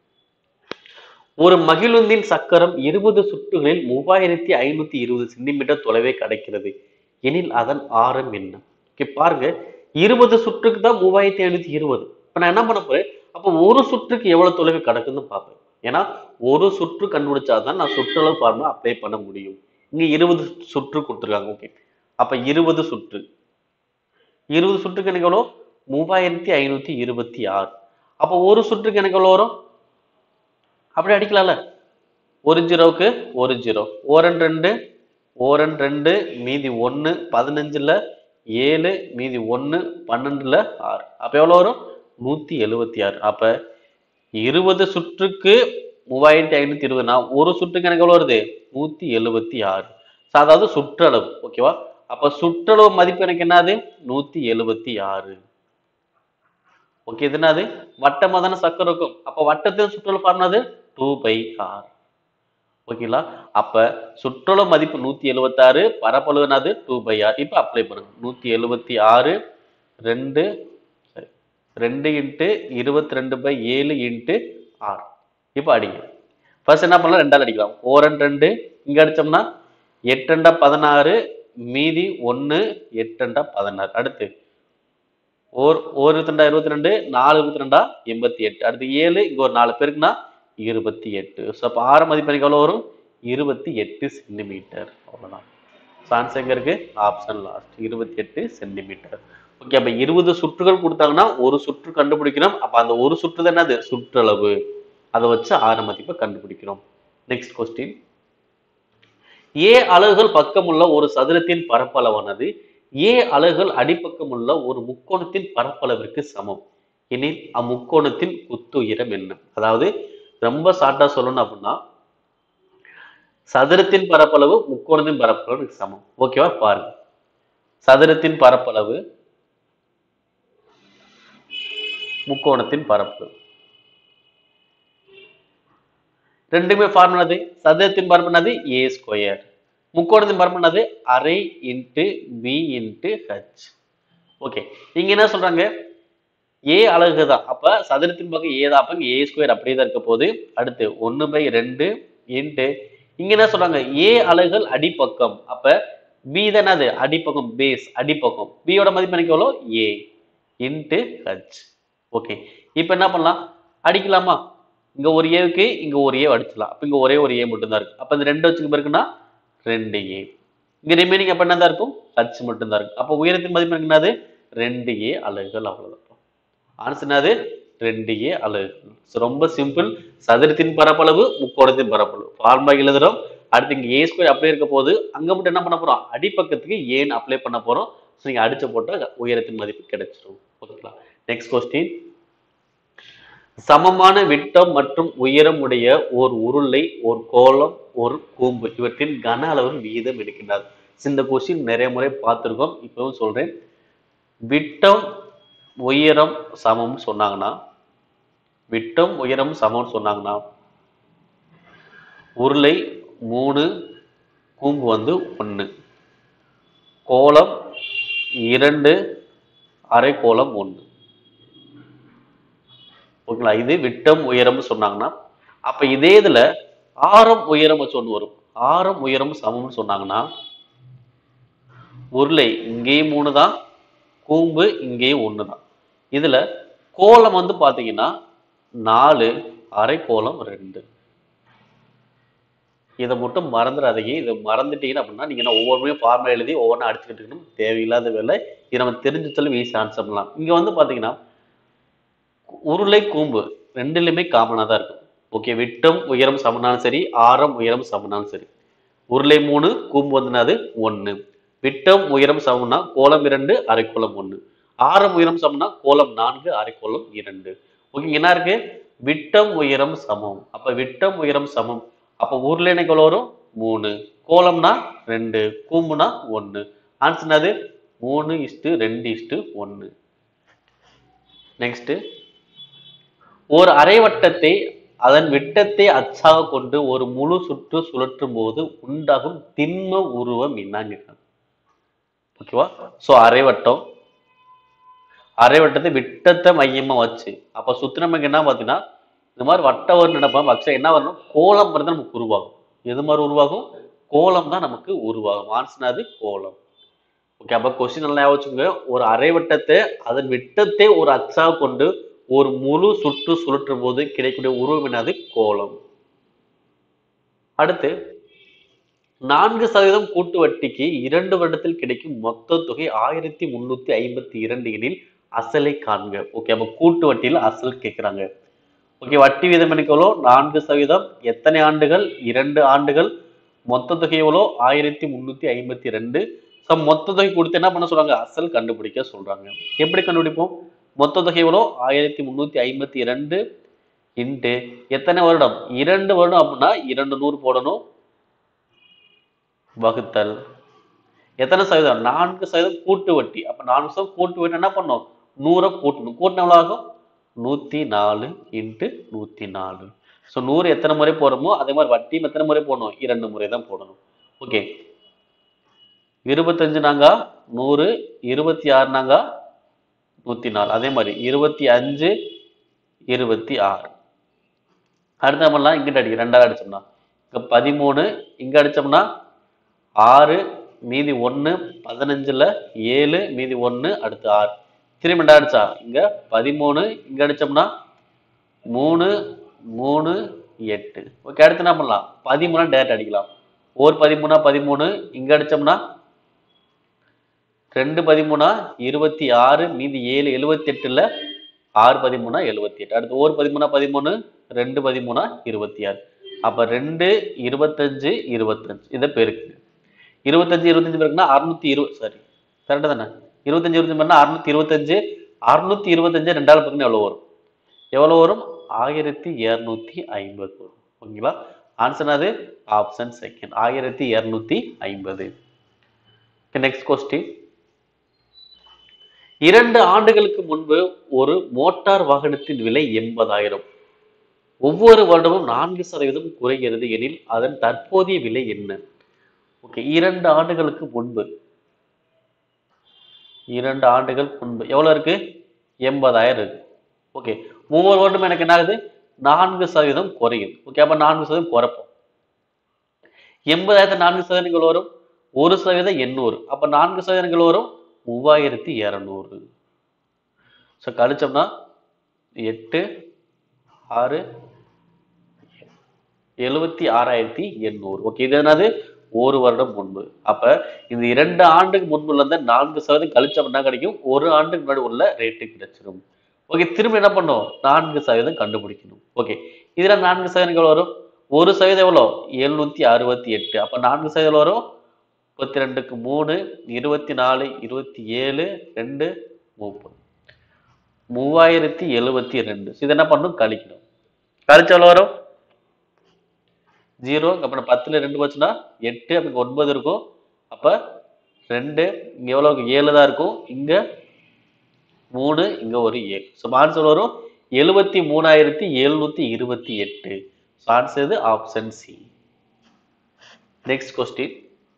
ஒரு மகிழுந்தின் சக்கரம் இருபது சுற்றுகளில் மூவாயிரத்தி ஐநூத்தி இருபது சென்டிமீட்டர் தொலைவே கிடைக்கிறது எனில் அதன் ஆரம் என்ன ஓகே பாருங்க இருபது சுற்றுக்கு தான் மூவாயிரத்தி ஐநூத்தி இருபது இப்போ நான் என்ன பண்ண போறேன் அப்போ ஒரு சுற்றுக்கு எவ்வளவு தொலைவு கிடக்குன்னு பார்ப்பேன் ஏன்னா ஒரு சுற்று கண்டுபிடிச்சாதான் நான் சுற்றளவு ஃபார்முலா அப்ளை பண்ண முடியும் இங்க இருபது சுற்று கொடுத்துருக்காங்க ஓகே அப்ப இருபது சுற்று இருபது சுற்றுக்கு எனக்கு எவ்வளோ மூவாயிரத்தி ஐநூத்தி இருபத்தி ஆறு அப்போ ஒரு சுற்றுக்கு எனக்கு எவ்வளோ வரும் அப்படி அடிக்கலாம்ல ஒரு ஜீரோவுக்கு ஒரு ஜீரோ ஓரன் ரெண்டு ஓரன் ரெண்டு மீதி ஒன்று பதினஞ்சுல ஏழு மீதி ஒன்று பன்னெண்டுல ஆறு அப்போ எவ்வளோ வரும் நூற்றி எழுபத்தி ஆறு அப்போ இருபது சுற்றுக்கு மூவாயிரத்தி ஐநூற்றி இருபதுனா ஒரு சுற்றுக்கு எனக்கு எவ்வளோ வருது நூற்றி எழுபத்தி ஆறு So, அதாவது சுற்றளவு ஓகேவா அப்போ சுற்றளவு மதிப்பு எனக்கு என்னது நூற்றி எழுபத்தி ஆறு ஓகே இது என்னது வட்டமாக தானே சக்கரம் இருக்கும் அப்போ வட்டத்தின் சுற்றளவு ஃபார்முலாது டூ பை ஆர் ஓகேங்களா அப்ப சுற்றளவு மதிப்பு நூத்தி எழுபத்தாறு பரப்பளவு என்னது டூ பை ஆர் இப்போ அப்ளை பண்ணுங்க நூத்தி எழுபத்தி ஆறு ரெண்டு sorry, ரெண்டு இன்ட்டு இருபத்தி ரெண்டு பை ஏழு இன்ட்டு ஆர் இப்போ அடிங்க ஃபர்ஸ்ட் என்ன பண்ணலாம் ரெண்டால் அடிக்கலாம் ஓரன் ரெண்டு இங்க அடிச்சோம்னா எட்டு ரெண்டா பதினாறு மீதி ஒன்று எட்டு ரெண்டா பதினாறு அடுத்து ஓர் ஓர் இருபத்தி ரெண்டா இருபத்தி ரெண்டு நாலு இருபத்தி ரெண்டா எண்பத்தி எட்டு அடுத்து ஏழு இங்க ஒரு நாலு பேருக்குன்னா இருபத்தி எட்டு ஸோ அப்போ ஆறு மதிப்பு எனக்கு எவ்வளோ வரும் இருபத்தி எட்டு சென்டிமீட்டர் அவ்வளோதான் சான்ஸ் எங்க இருக்கு ஆப்ஷன் லாஸ்ட் இருபத்தி எட்டு சென்டிமீட்டர் ஓகே அப்போ இருபது சுற்றுகள் கொடுத்தாங்கன்னா ஒரு சுற்று கண்டுபிடிக்கணும் அப்போ அந்த ஒரு சுற்று தான் என்னது சுற்றளவு அதை வச்சு ஆறு மதிப்பை கண்டுபிடிக்கிறோம் நெக்ஸ்ட் கொஸ்டின் ஏ அலகுகள் பக்கமுள்ள ஒரு சதுரத்தின் பரப்பளவானது ஏ அலகுகள் அடிப்பக்கமுள்ள ஒரு முக்கோணத்தின் பரப்பளவிற்கு சமம் எனில் அம்முக்கோணத்தின் குத்து உயரம் என்ன அதாவது ரொம்ப ஷார்ட்டா சொல்லணும் அப்படின்னா சதுரத்தின் பரப்பளவு முக்கோணத்தின் பரப்பளவுக்கு சமம் ஓகேவா பாருங்க சதுரத்தின் பரப்பளவு முக்கோணத்தின் பரப்பு ரெண்டுமே ஃபார்முலாது சதுரத்தின் பரப்புனது ஏ ஸ்கொயர் முக்கோணத்தின் பரப்புனது அரை into b into h okay இங்க என்ன சொல்றாங்க ஏ அலகு தான் அப்ப சதுரத்தின் பக்கம் ஏ தான் அப்ப ஏ ஸ்கொயர் அப்படியே தான் இருக்க போகுது அடுத்து ஒன்னு பை ரெண்டு இன்ட்டு இங்க என்ன சொல்றாங்க ஏ அலகுகள் அடிப்பக்கம் அப்ப பி தான் அது அடிப்பக்கம் பேஸ் அடிப்பக்கம் பியோட மதிப்பு எனக்கு எவ்வளோ ஏ இன்ட்டு ஹச் ஓகே இப்போ என்ன பண்ணலாம் அடிக்கலாமா இங்க ஒரு ஏவுக்கு இங்க ஒரு ஏ அடிச்சிடலாம் அப்ப இங்க ஒரே ஒரு ஏ மட்டும்தான் இருக்கு அப்ப இந்த ரெண்டு வச்சுக்கு பிறகுனா ரெண்டு ஏ இங்க ரிமைனிங் அப்ப என்னதான் இருக்கும் ஹச் மட்டும்தான் இருக்கு அப்ப உயரத்தின் மதிப்பு எனக்கு என்னது ரெண்டு ஏ அலகுகள் அவ்வளவுதான் ஆன்சர் என்னது ரெண்டு ஏ அலகுகள் So, ரொம்ப சிம்பிள் சதுரத்தின் பரப்பளவு முக்கோணத்தின் பரப்பளவு ஃபார்முலா எழுதுறோம் அடுத்து இங்க ஏ ஸ்கொயர் அப்படியே இருக்க போது அங்க மட்டும் என்ன பண்ண போறோம் அடிப்பக்கத்துக்கு ஏன்னு அப்ளை பண்ண போறோம் ஸோ நீங்க அடிச்ச போட்டா உயரத்தின் மதிப்பு கிடைச்சிரும் ஓகேங்களா நெக்ஸ்ட் கொஸ்டின் சமமான விட்டம் மற்றும் உயரம் உடைய ஓர் உருளை ஒரு கோலம் ஒரு கூம்பு இவற்றின் கன அளவின் விகிதம் எடுக்கின்றது இந்த கொஸ்டின் நிறைய முறை பார்த்துருக்கோம் இப்பவும் சொல்றேன் விட்டம் உயரம் சமம் சொன்னாங்கன்னா விட்டம் உயரம் சமம் சொன்னாங்கன்னா உருளை மூணு கூம்பு வந்து ஒன்று கோலம் இரண்டு அரைக்கோளம் ஒன்று ஓகேங்களா இது விட்டம் உயரம்னு சொன்னாங்கன்னா அப்ப இதே இதுல ஆரம் உயரம் வச்சு ஒண்ணு வரும் ஆரம் உயரம் சமம்னு சொன்னாங்கன்னா உருளை இங்கேயும் மூணு தான் கூம்பு இங்கேயும் ஒன்று தான் இதுல கோலம் வந்து பாத்தீங்கன்னா நாலு அரை கோலம் ரெண்டு இதை மட்டும் மறந்துடாதீங்க இதை மறந்துட்டீங்க அப்படின்னா நீங்க என்ன ஒவ்வொருமையும் ஃபார்முலா எழுதி ஒவ்வொன்றா அடிச்சுக்கிட்டு இருக்கணும் தேவையில்லாத வேலை இது நம்ம தெரிஞ்சுச்சாலும் ஈஸி ஆன்சர் பண்ணலாம் இங்க வந்து பாத்தீங்கன்னா உருளை கூம்பு ரெண்டுலையுமே காமனாக தான் இருக்கும் ஓகே விட்டம் உயரம் சமனாலும் சரி ஆரம் உயரம் சமனாலும் சரி உருளை மூணு கூம்பு வந்துனாது ஒன்று விட்டம் உயரம் சமம்னா கோலம் இரண்டு அரைக்கோளம் ஒன்று ஆரம் உயரம் சமம்னா கோலம் நான்கு அரைக்கோளம் இரண்டு ஓகே என்ன இருக்கு விட்டம் உயரம் சமம் அப்ப விட்டம் உயரம் சமம் அப்ப உருளை எனக்கு எவ்வளவு வரும் மூணு கோலம்னா ரெண்டு கூம்புனா ஒன்று ஆன்சர் என்னது மூணு இஸ்டு ரெண்டு இஸ்டு ஒன்று நெக்ஸ்ட் ஒரு அரைவட்டத்தை அதன் விட்டத்தை அச்சாக கொண்டு ஒரு முழு சுற்று சுழற்றும் போது உண்டாகும் திண்ம உருவம் என்னங்க ஓகேவா சோ அரைவட்டம் அரைவட்டத்தை விட்டத்தை மையமா வச்சு அப்ப சுத்து நமக்கு என்ன பாத்தீங்கன்னா இந்த மாதிரி வட்ட வரும் நினைப்போம் அக்ஷரம் என்ன வரணும் கோலம் தான் நமக்கு உருவாகும் எது மாதிரி உருவாகும் கோலம் தான் நமக்கு உருவாகும் ஆன்சர் அது கோலம் ஓகே அப்ப கொஸ்டின் நல்லா ஞாபகம் வச்சுக்கோங்க ஒரு அரைவட்டத்தை அதன் விட்டத்தை ஒரு அச்சாக கொண்டு ஒரு முழு சுற்று சுழற்றும் போது கிடைக்கக்கூடிய உருவம் என்னது கோலம் அடுத்து நான்கு சதவீதம் கூட்டு வட்டிக்கு இரண்டு வருடத்தில் கிடைக்கும் மொத்த தொகை ஆயிரத்தி முன்னூத்தி ஐம்பத்தி இரண்டு எனில் அசலை காண்க ஓகே அப்ப கூட்டு வட்டியில அசல் கேட்கிறாங்க ஓகே வட்டி வீதம் எனக்கு எவ்வளோ நான்கு சதவீதம் எத்தனை ஆண்டுகள் இரண்டு ஆண்டுகள் மொத்த தொகை எவ்வளோ ஆயிரத்தி முன்னூத்தி ஐம்பத்தி ரெண்டு ஸோ மொத்த தொகை கொடுத்து என்ன பண்ண சொல்றாங்க அசல் கண்டுபிடிக்க சொல்றாங்க எப்படி கண்டுபிடிப்போம் மொத்த தொகை எவ்வளோ ஆயிரத்தி முன்னூத்தி ஐம்பத்தி இரண்டு இன்ட்டு எத்தனை வருடம் இரண்டு வருடம் அப்படின்னா இரண்டு நூறு போடணும் வகுத்தல் எத்தனை சதவீதம் நான்கு சதவீதம் கூட்டு வட்டி அப்ப நான்கு சதவீதம் கூட்டு வட்டி என்ன பண்ணணும் நூறை கூட்டணும் கூட்டின எவ்வளவு ஆகும் நூத்தி நாலு இன்ட்டு நூத்தி நாலு ஸோ நூறு எத்தனை முறை போடுறோமோ அதே மாதிரி வட்டியும் எத்தனை முறை போடணும் இரண்டு முறை தான் போடணும் ஓகே இருபத்தஞ்சு நாங்க நூறு இருபத்தி ஆறு நாங்க நூத்தி நாலு அதே மாதிரி இருபத்தி அஞ்சு இருபத்தி ஆறு அடுத்த நம்மலாம் இங்கிட்ட அடி ரெண்டாவது அடிச்சோம்னா இங்க பதிமூணு இங்க அடிச்சோம்னா ஆறு மீதி ஒன்று பதினஞ்சுல ஏழு மீதி ஒன்று அடுத்து ஆறு திரும்பி ரெண்டா அடிச்சா இங்க பதிமூணு இங்க அடிச்சோம்னா மூணு மூணு எட்டு ஓகே அடுத்து என்ன பண்ணலாம் பதிமூணா டேரக்ட் அடிக்கலாம் ஒரு பதிமூணா பதிமூணு இங்க அடிச்சோம்னா ரெண்டு பதிமூணா இருபத்தி ஆறு மீதி ஏழு எழுபத்தி எட்டுல ஆறு பதிமூணா எழுபத்தி எட்டு அடுத்து ஒரு பதிமூணா பதிமூணு ரெண்டு பதிமூணா இருபத்தி ஆறு அப்ப ரெண்டு இருபத்தஞ்சு இருபத்தஞ்சு இதை பெருக்கு இருபத்தஞ்சு இருபத்தஞ்சு பேருக்குன்னா அறுநூத்தி இருபது சாரி கரெக்டா தானே இருபத்தஞ்சு இருபத்தஞ்சு பேருனா அறுநூத்தி இருபத்தஞ்சு அறுநூத்தி இருபத்தஞ்சு ரெண்டாவது பக்கம் எவ்வளவு வரும் எவ்வளவு வரும் ஆயிரத்தி இருநூத்தி ஐம்பது வரும் ஓகேங்களா ஆன்சர் அது ஆப்ஷன் செகண்ட் ஆயிரத்தி இருநூத்தி ஐம்பது நெக்ஸ்ட் கொஸ்டின் இரண்டு ஆண்டுகளுக்கு முன்பு ஒரு மோட்டார் வாகனத்தின் விலை எண்பதாயிரம் ஒவ்வொரு வருடமும் நான்கு சதவீதம் குறைகிறது எனில் அதன் தற்போதைய விலை என்ன ஓகே இரண்டு ஆண்டுகளுக்கு முன்பு இரண்டு ஆண்டுகள் முன்பு எவ்வளவு இருக்கு எண்பதாயிரம் இருக்கு ஓகே ஒவ்வொரு வருடம் எனக்கு என்ன ஆகுது நான்கு சதவீதம் குறையுது ஓகே அப்ப நான்கு சதவீதம் குறைப்போம் எண்பதாயிரத்து நான்கு சதவீதங்கள் வரும் ஒரு சதவீதம் எண்ணூறு அப்ப நான்கு சதவீதங்கள் வரும் மூவாயிரத்தி இரநூறு ஸோ கழிச்சோம்னா எட்டு ஆறு எழுபத்தி ஆறாயிரத்தி எண்ணூறு ஓகே இது என்னது ஒரு வருடம் முன்பு அப்ப இந்த இரண்டு ஆண்டுக்கு முன்புல இருந்து நான்கு சதவீதம் கழிச்சோம் என்ன கிடைக்கும் ஒரு ஆண்டுக்கு முன்னாடி உள்ள ரேட்டு கிடைச்சிடும் ஓகே திரும்ப என்ன பண்ணும் நான்கு சதவீதம் கண்டுபிடிக்கணும் ஓகே இதுல நான்கு சதவீதங்கள் வரும் ஒரு சதவீதம் எவ்வளோ எழுநூத்தி அறுபத்தி எட்டு அப்ப நான்கு சதவீதம் வரும் முப்பத்தி ரெண்டுக்கு மூணு இருபத்தி நாலு இருபத்தி ஏழு ரெண்டு முப்பது மூவாயிரத்தி எழுபத்தி ரெண்டு இது என்ன பண்ணும் கழிக்கணும் கழிச்ச எவ்வளோ வரும் ஜீரோ அப்புறம் பத்துல ரெண்டு போச்சுன்னா எட்டு அப்படி ஒன்பது இருக்கும் அப்ப ரெண்டு இங்க எவ்வளவு ஏழு தான் இருக்கும் இங்க மூணு இங்க ஒரு ஏழு ஸோ ஆன்சர் வரும் எழுபத்தி மூணாயிரத்தி எழுநூத்தி இருபத்தி எட்டு ஸோ ஆன்சர் இது ஆப்ஷன் சி நெக்ஸ்ட் கொஸ்டின்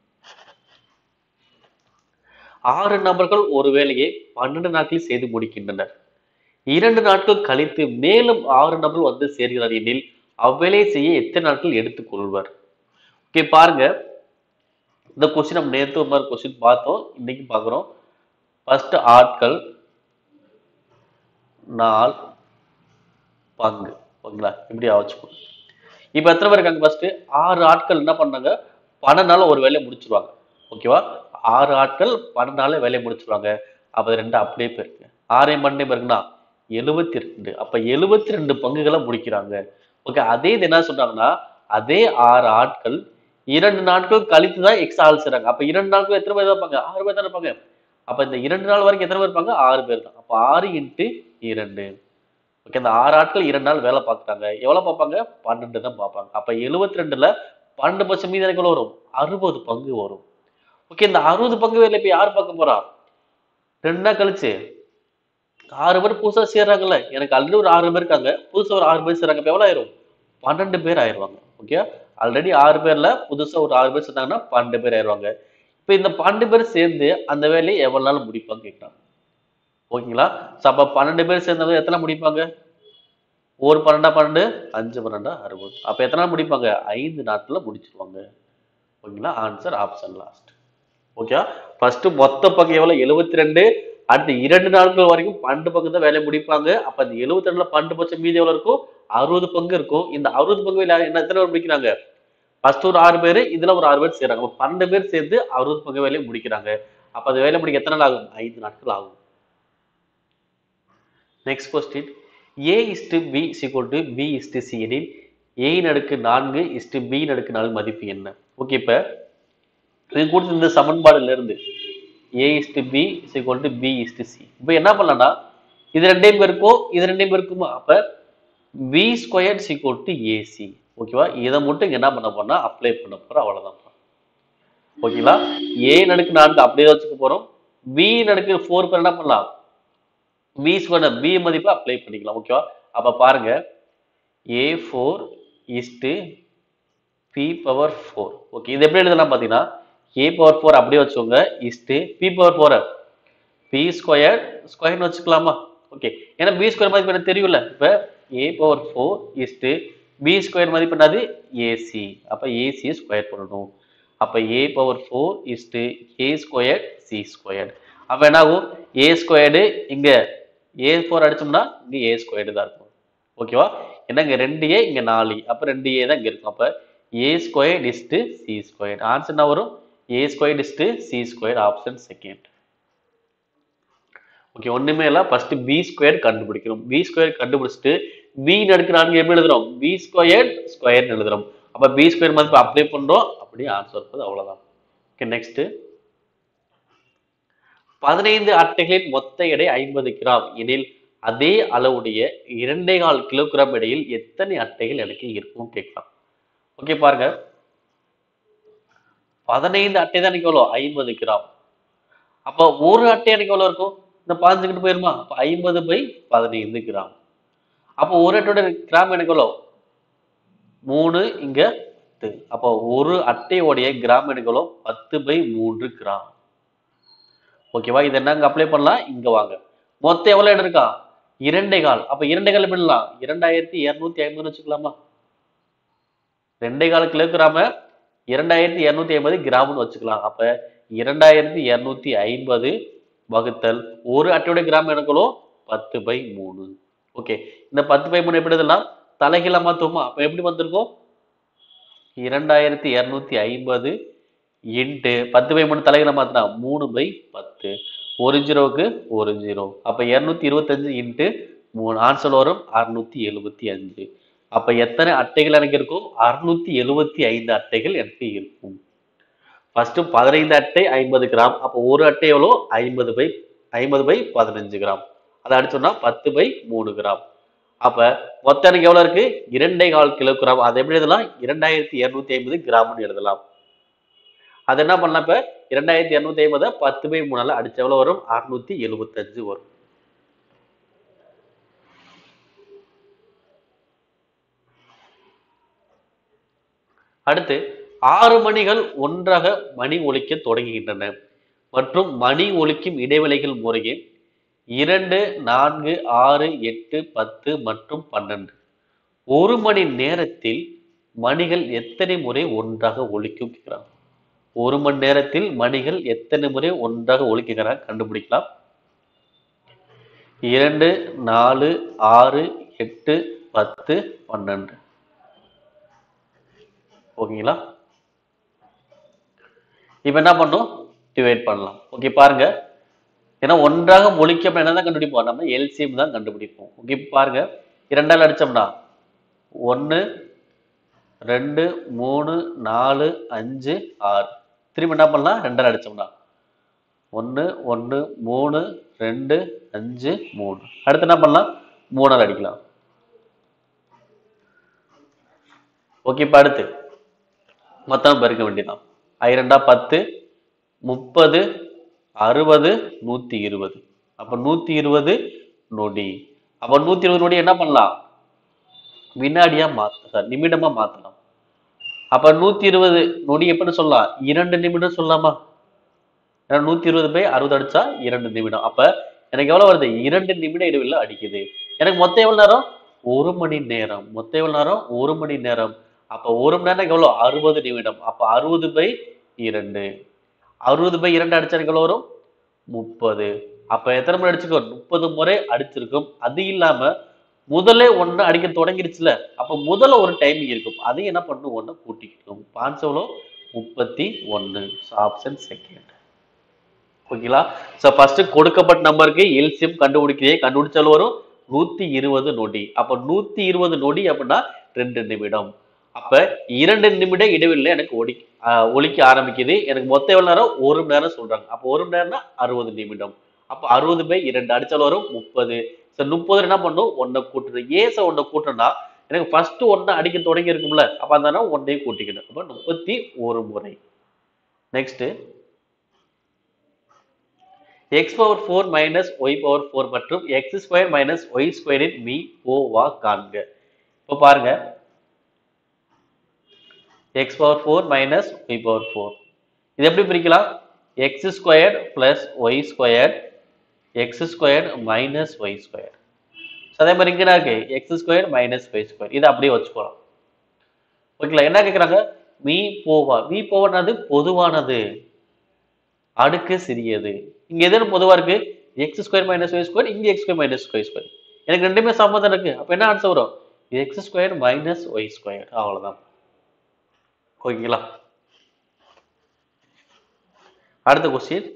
ஆறு நபர்கள் ஒரு வேலையை பன்னெண்டு நாட்களில் செய்து முடிக்கின்றனர் இரண்டு நாட்கள் கழித்து மேலும் ஆறு நபர்கள் வந்து சேர்கிறார் எனில் அவ்வேலையை செய்ய எத்தனை நாட்கள் எடுத்துக்கொள்வார் ஓகே பாருங்க இந்த கொஸ்டின் நம்ம நேற்று ஒரு மாதிரி கொஸ்டின் பார்த்தோம் இன்னைக்கு பார்க்குறோம் ஃபர்ஸ்ட் ஆட்கள் நாள் பங்கு ஓகேங்களா இப்படி வச்சுக்கணும் இப்போ எத்தனை பேர் இருக்காங்க ஃபர்ஸ்ட் ஆறு ஆட்கள் என்ன பண்ணாங்க பன்னெண்டு நாள் ஒரு வேலையை முடிச்சிருவாங்க ஓகேவா ஆறு ஆட்கள் பன்னெண்டு நாள் வேலையை முடிச்சிருவாங்க அப்போ அது ரெண்டு அப்படியே போயிருக்கு ஆறையும் பன்னெண்டு பேருக்குன்னா எழுபத்தி ரெண்டு அப்போ எழுபத்தி ரெண்டு பங்குகளை முடிக்கிறாங்க ஓகே அதே இது என்ன சொல்றாங்கன்னா அதே ஆறு ஆட்கள் இரண்டு நாட்கள் கழித்து தான் எக்ஸ்ட்ரா ஆள் செய்றாங்க அப்போ இரண்டு நாட்கள் எத்தனை பேர் தான் இருப்பாங்க ஆறு பேர் தான் இருப்பாங்க அப்போ இந்த இரண்டு நாள் வரைக்கும் எத்தனை பேர் இருப்பாங்க ஆறு பேர் தான் அப்போ ஆறு இன்ட்டு இரண்டு ஓகே இந்த ஆறு ஆட்கள் இரண்டு நாள் வேலை பார்க்குறாங்க எவ்வளோ பார்ப்பாங்க பன்னெண்டு தான் பார்ப்பாங்க அப்போ எழுபத்தி ரெண்டுல பன்னெண்டு பர்சன்ட் மீதி எனக்கு எவ்வளோ வரும் அறுபது பங்கு வரும் ஓகே இந்த அறுபது பங்கு வேலை இப்போ யார் பார்க்க போறா ரெண்டு நாள் கழிச்சு ஆறு பேர் புதுசா சேர்றாங்கல்ல எனக்கு ஆல்ரெடி ஒரு ஆறு பேர் இருக்காங்க புதுசா ஒரு ஆறு பேர் சேர்றாங்க இப்போ எவ்வளோ ஆயிரும் பன்னெண்டு பேர் ஆயிருவாங்க ஓகே ஆல்ரெடி ஆறு பேர்ல புதுசா ஒரு ஆறு பேர் சேர்ந்தாங்கன்னா பன்னெண்டு பேர் ஆயிருவாங்க இப்போ இந்த பன்னெண்டு பேர் சேர்ந்து அந்த வேலையை எவ்வளவு நாள் முடிப்பாங்க கேட்குறாங்க ஓகேங்களா ஸோ அப்போ பன்னெண்டு பேர் சேர்ந்தவங்க எத்தனை முடிப்பாங்க ஒரு பன்னெண்டா பன்னெண்டு அஞ்சு பன்னெண்டா அறுபது அப்போ எத்தனை நாள் முடிப்பாங்க ஐந்து நாட்களில் முடிச்சிருவாங்க ஓகேங்களா answer option last okay first மொத்த பங்கு எவ்வளோ எழுபத்தி ரெண்டு அடுத்து இரண்டு நாட்கள் வரைக்கும் பன்னெண்டு பங்கு தான் வேலையை முடிப்பாங்க அப்போ அந்த எழுபத்தி ரெண்டுல பன்னெண்டு பட்சம் மீதி எவ்வளோ இருக்கும் அறுபது பங்கு இருக்கும் இந்த அறுபது பங்கு வேலை என்ன எத்தனை பேர் முடிக்கிறாங்க ஃபர்ஸ்ட் ஒரு ஆறு பேர் இதுல ஒரு ஆறு பேர் செய்றாங்க அப்போ பன்னெண்டு பேர் சேர்ந்து அறுபது பங்கு வேலையை முடிக்கிறாங்க அப்போ அந்த வேலை முடிக்க எத்தனை நாள் ஆகும் ஐந்து நாட்கள் ஆகும் next question a is to b equal to b is to c எனில் ஏ அடுக்கு நான்கு இஸ்டு பி அடுக்கு நாலு மதிப்பு என்ன ஓகே இப்போ இது கொடுத்த இந்த சமன்பாடுல இருந்து a is to b equal to b is to c இப்போ என்ன பண்ணலாம்னா இது ரெண்டையும் பேருக்கும் இது ரெண்டையும் பேருக்குமா அப்போ b square equal to a c ஓகேவா இதை மட்டும் இங்க என்ன பண்ண போறோம்னா அப்ளை பண்ண போறோம் அவ்வளவுதான் ஓகேங்களா ஏ நடுக்கு நான்கு அப்படியே வச்சுக்க போறோம் பி நடுக்கு ஃபோர் பேர் என்ன பண்ணலாம் பி ஸ்கொயர் பி மதிப்பை அப்ளை பண்ணிக்கலாம் ஓகேவா அப்ப பாருங்க a four is to b power four okay இது எப்படி எழுதலாம் பார்த்தீங்கன்னா ஏ பவர் ஃபோர் அப்படியே வச்சுக்கோங்க is to b power four b square ஸ்கொயர்னு வச்சுக்கலாமா ஓகே ஏன்னா பி ஸ்கொயர் மதிப்பு எனக்கு தெரியும்ல இப்போ a power four is to b square மதிப்பு என்னது ஏசி அப்போ ஏசியை ஸ்கொயர் பண்ணணும் அப்போ a power four is to a square c square அப்போ என்ன ஆகும் ஏ ஸ்கொயர்டு இங்கே ஏ ஃபோர் அடிச்சோம்னா இங்கே ஏ ஸ்கொயர்டு தான் இருக்கும் ஓகேவா ஏன்னா இங்கே ரெண்டு ஏ இங்கே நாலு அப்போ ரெண்டு ஏ தான் இங்கே இருக்கும் அப்போ a square is to c square answer என்ன வரும் a square is to c square option second okay ஒண்ணுமே இல்ல ஃபர்ஸ்ட் பி ஸ்கொயர் கண்டுபிடிக்கணும் பி ஸ்கொயர் கண்டுபிடிச்சிட்டு பி நடுக்கு நான்கு எப்படி எழுதுறோம் பி ஸ்கொயர் ஸ்கொயர் எழுதுறோம் அப்ப பி ஸ்கொயர் மதிப்பு அப்ளை பண்றோம் அப்படியே ஆன்சர் இருப்பது அவ்வளவுதான் ஓகே நெக்ஸ்ட் பதினைந்து அட்டைகளின் மொத்த எடை ஐம்பது கிராம் எனில் அதே அளவுடைய இரண்டே கால் கிலோகிராம் இடையில் எத்தனை அட்டைகள் எனக்கு இருக்கும் கேட்கலாம் ஓகே பாருங்க பதினைந்து அட்டை தான் எனக்கு எவ்வளோ ஐம்பது கிராம் அப்போ ஒரு அட்டை எனக்கு எவ்வளோ இருக்கும் இந்த பாஞ்சுக்கிட்டு போயிருமா அப்போ ஐம்பது பை பதினைந்து கிராம் அப்போ ஒரு அட்டையோட கிராம் எனக்கு எவ்வளோ மூணு இங்க பத்து அப்போ ஒரு அட்டையோடைய கிராம் எனக்கு எவ்வளோ பத்து பை மூன்று கிராம் ஓகேவா இது என்னங்க அப்ளை பண்ணலாம் இங்க வாங்க மொத்தம் எவ்வளவு இடம் இருக்கா இரண்டே கால் அப்ப இரண்டே கால் எப்படி பண்ணலாம் இரண்டாயிரத்தி இருநூத்தி ஐம்பதுன்னு வச்சுக்கலாமா ரெண்டே கால் கிலோகிராம இரண்டாயிரத்தி இருநூத்தி ஐம்பது கிராம்னு வச்சுக்கலாம் அப்ப இரண்டாயிரத்தி இருநூத்தி ஐம்பது வகுத்தல் ஒரு அட்டையோட கிராம் எனக்குள்ளோ பத்து பை மூணு ஓகே இந்த பத்து பை மூணு எப்படி எழுதலாம் தலைகீழ மாத்துவோமா அப்ப எப்படி வந்திருக்கும் இரண்டாயிரத்தி இருநூத்தி ஐம்பது இன்ட்டு பத்து பை மூணு தலைகளை மாத்தினா மூணு பை பத்து ஒரு ஜீரோவுக்கு ஒரு ஜீரோ அப்ப இருநூத்தி இருபத்தஞ்சு இன்ட்டு மூணு ஆன்சர் வரும் அறுநூத்தி எழுபத்தி அஞ்சு அப்ப எத்தனை அட்டைகள் எனக்கு இருக்கும் அறுநூத்தி எழுபத்தி ஐந்து அட்டைகள் எனக்கு இருக்கும் ஃபர்ஸ்ட் பதினைந்து அட்டை ஐம்பது கிராம் அப்போ ஒரு அட்டை எவ்வளோ ஐம்பது பை ஐம்பது பை பதினஞ்சு கிராம் அதை அடிச்சோம்னா பத்து பை மூணு கிராம் அப்ப மொத்தம் எனக்கு எவ்வளவு இருக்கு இரண்டே கால் கிலோகிராம் அதை எப்படி எழுதலாம் இரண்டாயிரத்தி இருநூத்தி ஐம்பது கிராம்னு எழுதலாம் அது என்ன பண்ணலாம் இப்ப இரண்டாயிரத்தி இருநூத்தி ஐம்பதை பத்து பை மூணால அடிச்ச எவ்வளவு வரும் அறுநூத்தி எழுபத்தஞ்சு வரும் அடுத்து ஆறு மணிகள் ஒன்றாக மணி ஒலிக்க தொடங்குகின்றன மற்றும் மணி ஒலிக்கும் இடைவெளிகள் முறையே இரண்டு நான்கு ஆறு எட்டு பத்து மற்றும் பன்னெண்டு ஒரு மணி நேரத்தில் மணிகள் எத்தனை முறை ஒன்றாக ஒலிக்கும் கேட்கிறாங்க ஒரு மணி நேரத்தில் மணிகள் எத்தனை முறை ஒன்றாக ஒலிக்குகிறாங்க கண்டுபிடிக்கலாம் இரண்டு நாலு ஆறு எட்டு பத்து பன்னெண்டு ஓகேங்களா இப்போ என்ன பண்ணோம் டிவைட் பண்ணலாம் ஓகே பாருங்க ஏன்னா ஒன்றாக ஒழிக்க என்ன தான் கண்டுபிடிப்போம் நம்ம எல்சிஎம் தான் கண்டுபிடிப்போம் ஓகே இப்ப பாருங்க இரண்டால் அடிச்சோம்னா ஒன்று ரெண்டு மூணு நாலு அஞ்சு ஆறு திரும்பி என்ன பண்ணலாம் ரெண்டால் அடிச்சோம்னா ஒன்று ஒன்று மூணு ரெண்டு அஞ்சு மூணு அடுத்து என்ன பண்ணலாம் மூணால் அடிக்கலாம் ஓகே இப்போ அடுத்து மொத்தம் பெருக்க வேண்டியதான் ஐரெண்டா பத்து முப்பது அறுபது நூத்தி இருபது அப்ப நூத்தி இருபது நொடி அப்ப நூத்தி இருபது நொடி என்ன பண்ணலாம் வினாடியா மாத்த சார் நிமிடமா மாத்தலாம் அப்ப நூத்தி இருபது நொடி எப்படின்னு சொல்லலாம் இரண்டு நிமிடம் சொல்லலாமா ஏன்னா நூத்தி இருபது பை அறுபது அடிச்சா இரண்டு நிமிடம் அப்ப எனக்கு எவ்வளவு வருது இரண்டு நிமிட இடைவெளியில அடிக்குது எனக்கு மொத்தம் எவ்வளவு நேரம் ஒரு மணி நேரம் மொத்தம் எவ்வளவு நேரம் ஒரு மணி நேரம் அப்ப ஒரு மணி நேரம் எவ்வளவு அறுபது நிமிடம் அப்ப அறுபது பை இரண்டு அறுபது பை இரண்டு அடிச்சா எனக்கு எவ்வளவு வரும் முப்பது அப்ப எத்தனை முறை அடிச்சிருக்கோம் முப்பது முறை அடிச்சிருக்கும் அது இல்லாம முதல்ல ஒண்ணு அடிக்க தொடங்கிருச்சுல அப்ப முதல்ல ஒரு டைமிங் இருக்கும் அதையும் என்ன பண்ணும் ஒண்ணு கூட்டிக்கணும் பான்ஸ் எவ்வளோ முப்பத்தி ஒன்னு ஆப்ஷன் செகண்ட் ஓகேங்களா ஸோ ஃபர்ஸ்ட் கொடுக்கப்பட்ட நம்பருக்கு எல்சிஎம் கண்டுபிடிக்கிறே கண்டுபிடிச்சாலும் வரும் நூத்தி இருபது நொடி அப்ப நூத்தி இருபது நொடி அப்படின்னா ரெண்டு நிமிடம் அப்ப இரண்டு நிமிட இடைவெளியில எனக்கு ஒடி ஆஹ் ஒலிக்க ஆரம்பிக்குது எனக்கு மொத்தம் எவ்வளவு நேரம் ஒரு மணி நேரம் சொல்றாங்க அப்போ ஒரு மணி நேரம்னா அறுபது நிமிடம் அப்ப அறுபது பை இரண்டு அடிச்சாலும் வரும் முப்பது ஸோ முப்பது என்ன பண்ணும் ஒன்றை கூட்டுறது ஏச ஒன்றை கூட்டணும்னா எனக்கு ஃபர்ஸ்ட் ஒன்றை அடிக்க தொடங்கி இருக்கும்ல அப்ப அந்த ஒன்றையும் கூட்டிக்கணும் அப்ப முப்பத்தி ஒரு முறை next x power four minus y power four மற்றும் எக்ஸ் ஸ்கொயர் மைனஸ் ஒய் ஸ்கொயரின் மீ ஓவா காண்க இப்போ பாருங்க x power four minus y power four இது எப்படி பிரிக்கலாம் x square plus y square x square minus y square அதே மாதிரி இங்கே என்ன இருக்கு x square minus y square இதை அப்படியே வச்சுக்கலாம் ஓகேங்களா என்ன கேட்குறாங்க மீ போவா மீ போவானது பொதுவானது அடுக்கு சிறியது இங்க எதுன்னு பொதுவா இருக்கு x square minus y square இங்க x square minus y square எனக்கு ரெண்டுமே சம்மந்தம் இருக்கு அப்ப என்ன ஆன்சர் வரும் x square minus y square அவ்வளவுதான் ஓகேங்களா அடுத்த question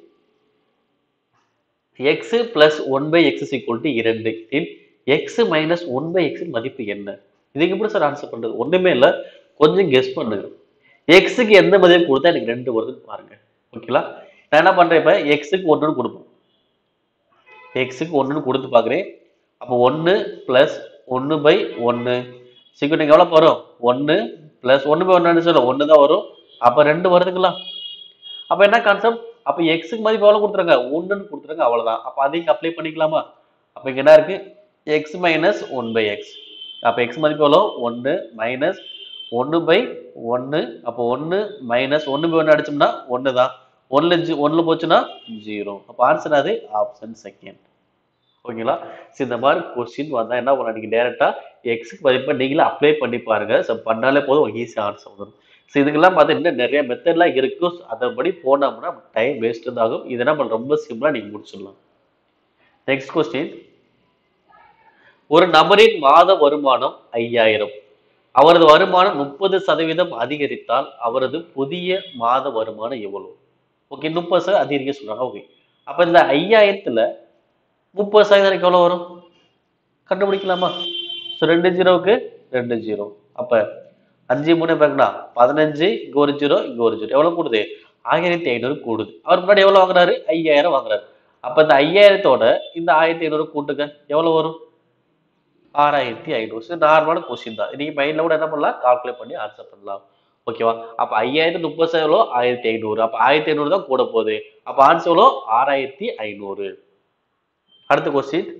x plus one by x equal to இரண்டு x minus one by x மதிப்பு என்ன இதுக்கு எப்படி சார் ஆன்சர் பண்றது ஒண்ணுமே இல்லை கொஞ்சம் கெஸ் பண்ணுங்க எக்ஸுக்கு எந்த மதிப்பு கொடுத்தா எனக்கு ரெண்டு வருதுன்னு பாருங்க ஓகேங்களா நான் என்ன பண்றேன் இப்ப எக்ஸுக்கு ஒன்றுன்னு கொடுப்போம் எக்ஸுக்கு ஒன்றுன்னு கொடுத்து பார்க்குறேன் அப்போ ஒன்று ப்ளஸ் ஒன்று பை ஒன்று சீக்கிரம் எவ்வளோ வரும் ஒன்று ப்ளஸ் ஒன்று பை ஒன்று சொல்ல ஒன்று தான் வரும் அப்போ ரெண்டு வருதுங்களா அப்போ என்ன கான்செப்ட் அப்போ எக்ஸுக்கு மதிப்பு எவ்வளோ கொடுத்துருங்க ஒன்றுன்னு கொடுத்துருங்க அவ்வளோதான் அப்போ அதையும் அப்ளை பண்ணிக்கலாமா அப்போ இங்கே என்ன இருக்கு x minus one by x அப்போ எக்ஸ் மதிப்பு எவ்வளோ ஒன்று மைனஸ் ஒன்று பை ஒன்று அப்போ ஒன்று மைனஸ் ஒன்று பை ஒன்று அடிச்சோம்னா ஒன்று தான் ஒன்ல ஜி ஒன்ல போச்சுன்னா ஜீரோ அப்போ ஆன்சர் அது ஆப்ஷன் செகண்ட் ஓகேங்களா சரி இந்த மாதிரி கொஸ்டின் வந்தா என்ன பண்ணலாம் நீங்க டேரெக்டா எக்ஸுக்கு மதிப்பை நீங்களே அப்ளை பண்ணி பாருங்க ஸோ பண்ணாலே போதும் உங்களுக்கு ஈஸி ஆன்சர் வந்துடும் ஸோ இதுக்கெல்லாம் பார்த்தா இன்னும் நிறைய மெத்தட்லாம் இருக்கும் அதன்படி போனோம்னா டைம் வேஸ்ட் தான் ஆகும் இதை நம்ம ரொம்ப சிம்பிளா நீங்க முடிச்சிடலாம் நெக்ஸ்ட் கொஸ்டின் ஒரு நபரின் மாத வருமானம் ஐயாயிரம் அவரது வருமானம் முப்பது சதவீதம் அதிகரித்தால் அவரது புதிய மாத வருமானம் எவ்வளவு ஓகே முப்பது சதவீதம் அதிகரிக்க சொல்றாங்க ஓகே அப்ப இந்த ஐயாயிரத்துல முப்பது சதவீதம் எனக்கு எவ்வளவு வரும் கண்டுபிடிக்கலாமா ஸோ ரெண்டு ஜீரோவுக்கு ரெண்டு ஜீரோ அப்ப அஞ்சு மூணு பேருக்குனா பதினஞ்சு இங்க ஒரு ஜீரோ இங்க ஒரு ஜீரோ எவ்வளவு கூடுது ஆயிரத்தி ஐநூறு கூடுது அவர் முன்னாடி எவ்வளவு வாங்குறாரு ஐயாயிரம் வாங்குறாரு அப்ப இந்த ஐயாயிரத்தோட இந்த ஆயிரத்தி ஐநூறு கூட்டுங்க எவ்வளவு வரும் ஆறாயிரத்தி ஐநூறு சரி நார்மலான கொஸ்டின் தான் நீங்க மைண்ட்ல கூட என்ன பண்ணலாம் கால்குலேட் பண்ணி ஆன்சர் பண்ணலாம் ஓகேவா அப்ப ஐயாயிரத்தி முப்பது எவ்வளோ ஆயிரத்தி ஐநூறு அப்ப ஆயிரத்தி ஐநூறு தான் கூட போகுது அப்ப ஆன்சர் எவ்வளோ ஆறாயிரத்தி ஐநூறு அடுத்த கொஸ்டின்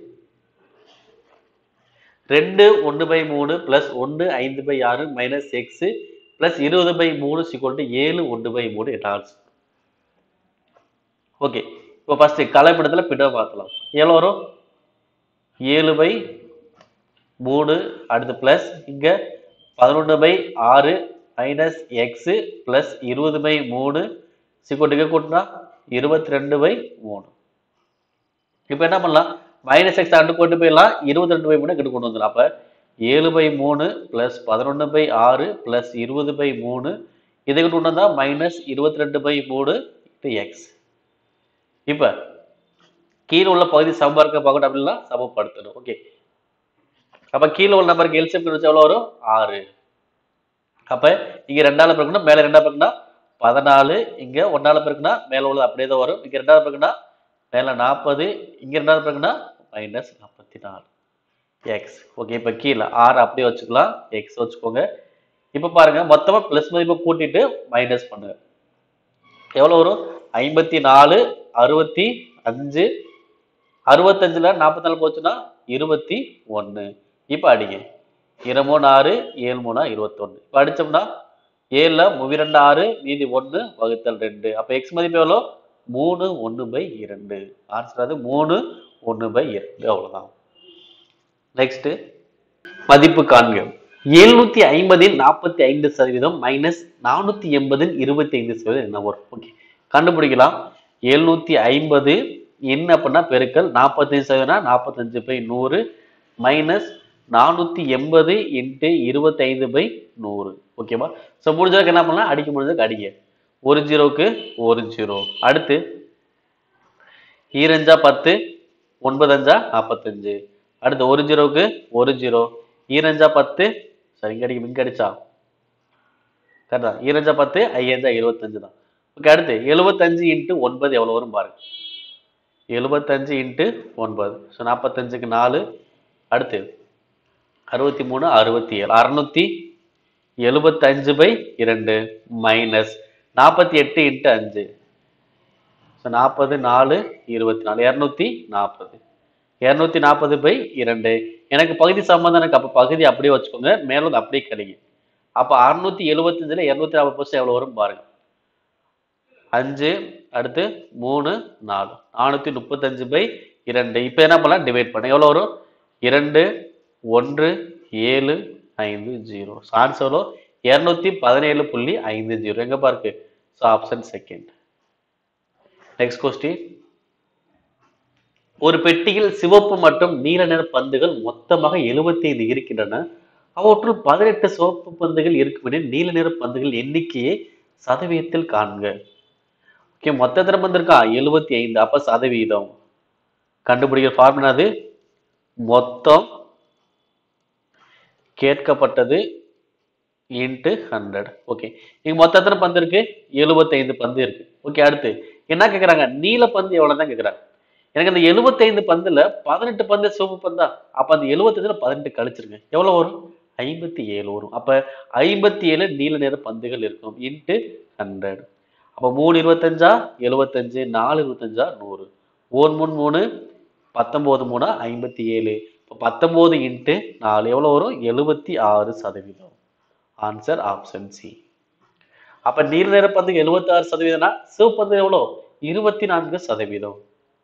ரெண்டு ஒன்று பை மூணு பிளஸ் ஒன்று ஐந்து பை ஆறு மைனஸ் எக்ஸ் பிளஸ் இருபது பை மூணு சிக்வல் டு ஏழு ஒன்று பை மூணு என்ன ஆன்சர் ஓகே இப்போ ஃபர்ஸ்ட் கலைப்படத்தில் பின்ன பார்த்தலாம் எவ்வளோ வரும் ஏழு பை மூணு அடுத்து பிளஸ் இங்க பதினொன்று பை ஆறு மைனஸ் எக்ஸு பிளஸ் இருபது பை மூணு சிக்கோட்டுக்கு கூட்டினா இருபத்தி ரெண்டு பை மூணு இப்போ என்ன பண்ணலாம் மைனஸ் எக்ஸ் ரெண்டு கொண்டு போயிடலாம் இருபத்தி ரெண்டு பை மூணு கிட்ட கொண்டு வந்துடலாம் அப்போ ஏழு பை மூணு ப்ளஸ் பதினொன்று பை ஆறு ப்ளஸ் இருபது பை மூணு இதை கொண்டு வந்தா மைனஸ் இருபத்தி ரெண்டு பை மூணு எக்ஸ் இப்போ கீழே உள்ள பகுதி சமமாக இருக்க பார்க்கணும் அப்படின்னா சமப்படுத்தணும் ஓகே அப்போ கீழே உள்ள நம்பருக்கு எல்சிஎம் வச்சு எவ்வளோ வரும் ஆறு அப்போ இங்கே ரெண்டாவது பிறகுனா மேலே ரெண்டாவது பிறகுனா பதினாலு இங்கே ஒன்றாவது பிறகுனா மேலே உள்ளது அப்படியே தான் வரும் இங்கே ரெண்டாவது பிறகுனா மேலே நாற்பது இங்கே ரெண்டாவது பிறகுனா மைனஸ் நாற்பத்தி நாலு எக்ஸ் ஓகே இப்போ கீழே ஆறு அப்படியே வச்சுக்கலாம் எக்ஸ் வச்சுக்கோங்க இப்போ பாருங்க மொத்தமாக ப்ளஸ் மதிப்பை கூட்டிட்டு மைனஸ் பண்ணுங்க எவ்வளோ வரும் ஐம்பத்தி நாலு அறுபத்தி அஞ்சு அறுபத்தஞ்சில் நாற்பத்தி நாலு போச்சுன்னா இருபத்தி ஒன்று இப்போ அடிங்க இரு மூணு ஆறு ஏழு மூணா இருபத்தொன்று இப்போ அடிச்சோம்னா ஏழில் முவிரெண்டு ஆறு மீதி ஒன்று வகுத்தல் ரெண்டு அப்போ எக்ஸ் மதிப்பு எவ்வளோ மூணு ஒன்று பை இரண்டு ஆன்சர் அது மூணு ஒன்று பை இரண்டு அவ்வளோதான் நெக்ஸ்ட் மதிப்பு காண்க எழுநூத்தி ஐம்பதில் நாற்பத்தி ஐந்து சதவீதம் மைனஸ் நானூத்தி எண்பதில் இருபத்தி ஐந்து சதவீதம் என்ன வரும் ஓகே கண்டுபிடிக்கலாம் எழுநூத்தி ஐம்பது என்ன அப்படின்னா பெருக்கல் நாற்பத்தஞ்சு சதவீதம் நாற்பத்தஞ்சு பை நூறு மைனஸ் நானூத்தி எண்பது இன்ட்டு இருபத்தைந்து பை நூறு ஓகேவா ஸோ முடிஞ்சதுக்கு என்ன பண்ணலாம் அடிக்க முடிஞ்சதுக்கு அடிங்க ஒரு ஜீரோக்கு ஒரு ஜீரோ அடுத்து ஈரஞ்சா பத்து ஒன்பதஞ்சா நாற்பத்தஞ்சு அடுத்து ஒரு ஜீரோவுக்கு ஒரு ஜீரோ ஈரஞ்சா பத்து சரி இங்க அடிக்க இங்க அடிச்சா கரெக்டா ஈரஞ்சா பத்து ஐயஞ்சா இருபத்தஞ்சு தான் ஓகே அடுத்து எழுபத்தஞ்சு இன்ட்டு ஒன்பது எவ்வளோ வரும் பாருங்க எழுபத்தஞ்சு இன்ட்டு ஒன்பது ஸோ நாற்பத்தஞ்சுக்கு நாலு அடுத்து அறுபத்தி மூணு அறுபத்தி ஏழு அறுநூத்தி எழுபத்தஞ்சு பை இரண்டு மைனஸ் நாற்பத்தி எட்டு இன்ட்டு அஞ்சு ஸோ நாற்பது நாலு இருபத்தி நாலு இரநூத்தி நாற்பது இரநூத்தி நாற்பது பை இரண்டு எனக்கு பகுதி சம்பந்தம் எனக்கு அப்போ பகுதி அப்படியே வச்சுக்கோங்க மேலும் அப்படியே கிடைக்கும் அப்போ அறுநூத்தி எழுபத்தஞ்சில் இரநூத்தி நாற்பது பர்சன்ட் எவ்வளோ வரும் பாருங்க அஞ்சு அடுத்து மூணு நாலு நானூற்றி முப்பத்தஞ்சு பை இரண்டு இப்போ என்ன பண்ணலாம் டிவைட் பண்ண எவ்வளோ வரும் இரண்டு ஒன்று ஏழு ஐந்து ஜீரோ ஆன்சரோ இரநூத்தி பதினேழு புள்ளி ஐந்து ஜீரோ எங்க பாருக்கு so option second next question ஒரு பெட்டியில் சிவப்பு மற்றும் நீல நிற பந்துகள் மொத்தமாக 75 இருக்கின்றன அவற்றுள் பதினெட்டு சிவப்பு பந்துகள் இருக்குமெனில் நீல நிற பந்துகள் எண்ணிக்கையை சதவீதத்தில் காண்க ஓகே மொத்த எத்தனை பந்து இருக்கா எழுபத்தி ஐந்து அப்ப சதவீதம் கண்டுபிடிக்கிற ஃபார்முலா அது மொத்தம் கேட்கப்பட்டது இன்ட்டு ஹண்ட்ரட் ஓகே இங்க மொத்த எத்தனை பந்து இருக்கு 75 பந்து இருக்கு ஓகே அடுத்து என்ன கேக்குறாங்க நீல பந்து எவ்வளவு தான் கேக்குறாங்க எனக்கு அந்த 75 பந்துல பதினெட்டு பந்து சிவப்பு பந்தா அப்ப அந்த 75ல பதினெட்டு கழிச்சிருங்க எவ்வளவு வரும் ஐம்பத்தி ஏழு வரும் அப்ப ஐம்பத்தி ஏழு நீல நிற பந்துகள் இருக்கும் இன்ட்டு ஹண்ட்ரட் அப்ப மூணு இருபத்தஞ்சா எழுபத்தஞ்சு நாலு இருபத்தஞ்சா நூறு ஓன் மூணு மூணு பத்தொன்பது மூணா ஐம்பத்தி ஏழு இப்போ பத்தொன்பது இன்ட்டு நாலு எவ்வளோ வரும் எழுபத்தி ஆறு சதவீதம் ஆன்சர் ஆப்ஷன் சி அப்ப நீல நிற பந்துக்கு எழுபத்தி ஆறு சதவீதம்னா சிவப்பந்து எவ்வளோ இருபத்தி நான்கு சதவீதம்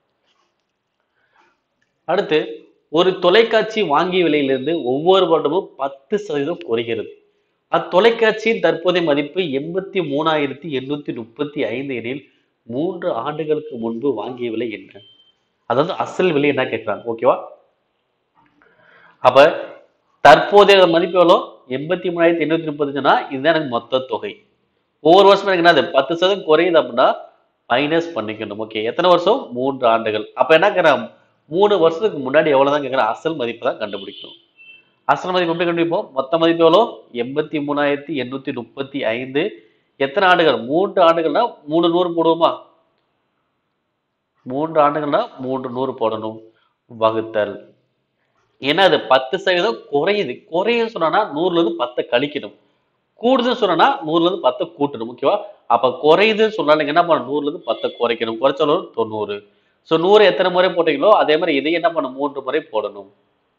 அடுத்து ஒரு தொலைக்காட்சி வாங்கிய விலையிலிருந்து ஒவ்வொரு வருடமும் பத்து சதவீதம் குறைகிறது அத்தொலைக்காட்சியின் தற்போதைய மதிப்பு எண்பத்தி மூணாயிரத்தி எண்ணூத்தி முப்பத்தி ஐந்து எனில் மூன்று ஆண்டுகளுக்கு முன்பு வாங்கிய விலை என்ன அதாவது அசல் விலை என்ன கேட்கிறாங்க ஓகேவா அப்ப தற்போதைய மதிப்பு எவ்வளோ எண்பத்தி மூணாயிரத்தி எண்ணூத்தி முப்பத்தஞ்சுனா இதுதான் எனக்கு மொத்த தொகை ஒவ்வொரு வருஷமும் எனக்கு என்னது பத்து சதவீதம் குறையுது அப்படின்னா மைனஸ் பண்ணிக்கணும் ஓகே எத்தனை வருஷம் மூன்று ஆண்டுகள் அப்ப என்ன கேட்கறான் மூணு வருஷத்துக்கு முன்னாடி எவ்வளவுதான் கேட்கறான் அசல் மதிப்பு தான் கண்டுபிடிக்கணும் அசல் மதிப்பு எப்படி கண்டுபிடிப்போம் மொத்த மதிப்பு எவ்வளோ எண்பத்தி மூணாயிரத்தி எண்ணூத்தி முப்பத்தி ஐந்து எத்தனை ஆண்டுகள் மூன்று ஆண்டுகள்னா மூணு நூறு போடுவோமா மூன்று ஆண்டுகள்னா மூன்று நூறு போடணும் வகுத்தல் ஏன்னா அது பத்து சதவீதம் குறையுது குறையுது சொன்னா நூறுல இருந்து பத்தை கழிக்கணும் கூடுதல் சொன்னா நூறுல இருந்து பத்தை கூட்டணும் ஓகேவா அப்ப குறையுதுன்னு சொன்னா நீங்க என்ன பண்ணணும் நூறுல இருந்து பத்தை குறைக்கணும் குறைச்சாலும் தொண்ணூறு ஸோ நூறு எத்தனை முறை போட்டீங்களோ அதே மாதிரி இதையும் என்ன பண்ணணும் மூன்று முறை போடணும்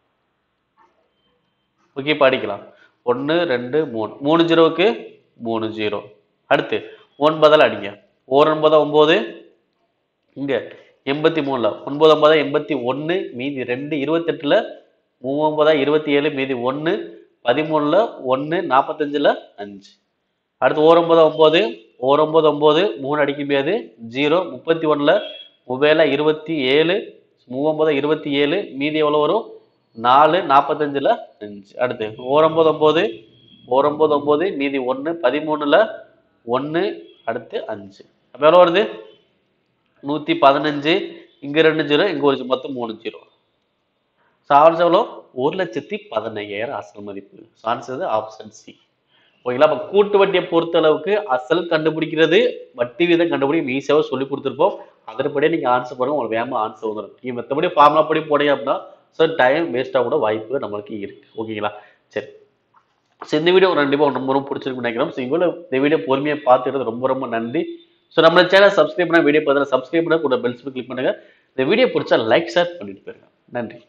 ஓகே படிக்கலாம் ஒன்று ரெண்டு மூணு மூணு ஜீரோவுக்கு மூணு ஜீரோ அடுத்து ஒன்பதால் அடிங்க ஓர் ஒன்பதா ஒன்பது இங்க எண்பத்தி மூணுல ஒன்பது ஒன்பதா எண்பத்தி ஒன்று மீதி ரெண்டு இருபத்தெட்டுல மூவொன்பதா இருபத்தி ஏழு மீதி ஒன்று பதிமூணுல ஒன்று நாற்பத்தஞ்சில் அஞ்சு அடுத்து ஓரொம்பது ஒம்பது ஓரொம்பது ஒம்பது மூணு அடிக்க முடியாது ஜீரோ முப்பத்தி ஒன்றில் மொபைல இருபத்தி ஏழு மூவொம்பது இருபத்தி ஏழு மீதி எவ்வளோ வரும் நாலு நாற்பத்தஞ்சில் அஞ்சு அடுத்து ஓரொம்பது ஒம்பது ஓரொம்பது ஒம்பது மீதி ஒன்று பதிமூணில் ஒன்று அடுத்து அஞ்சு அப்போ எவ்வளோ வருது நூற்றி பதினஞ்சு இங்கே ரெண்டு ஜீரோ இங்கே ஒரு ஜீரோ, மொத்தம் மூணு ஜீரோ ஸோ ஆன்சர் எவ்வளோ ஒரு லட்சத்தி பதினையாயிரம் அசல் மதிப்பு ஸோ ஆன்சர் ஆப்ஷன் சி ஓகேங்களா அப்போ கூட்டு வட்டியை பொறுத்த அளவுக்கு அசல் கண்டுபிடிக்கிறது வட்டி வீதம் கண்டுபிடிக்க ஈஸியாக சொல்லி கொடுத்துருப்போம் அதன்படியே நீங்கள் ஆன்சர் பண்ணுங்க உங்களுக்கு வேகமாக ஆன்சர் வந்துடும் நீங்கள் மற்றபடி ஃபார்முலா படி போனீங்க அப்படின்னா ஸோ டைம் வேஸ்ட்டாக கூட வாய்ப்பு நம்மளுக்கு இருக்கு ஓகேங்களா சரி ஸோ இந்த வீடியோ கண்டிப்பாக ரொம்ப ரொம்ப பிடிச்சிருக்குன்னு நினைக்கிறோம் ஸோ இவ்வளோ இந்த வீடியோ பொறுமையாக பார்த்துக்கிறது ரொம்ப ரொம்ப நன்றி ஸோ நம்ம சேனல் சப்ஸ்கிரைப் பண்ண வீடியோ பார்த்தா சப்ஸ்கிரைப் பண்ண கூட பெல்ஸ் கிளிக் பண்ணுங்க இந்த வீடியோ பிடிச்சா லைக் ஷேர் பண்ணிட்டு போயிருங்க நன்றி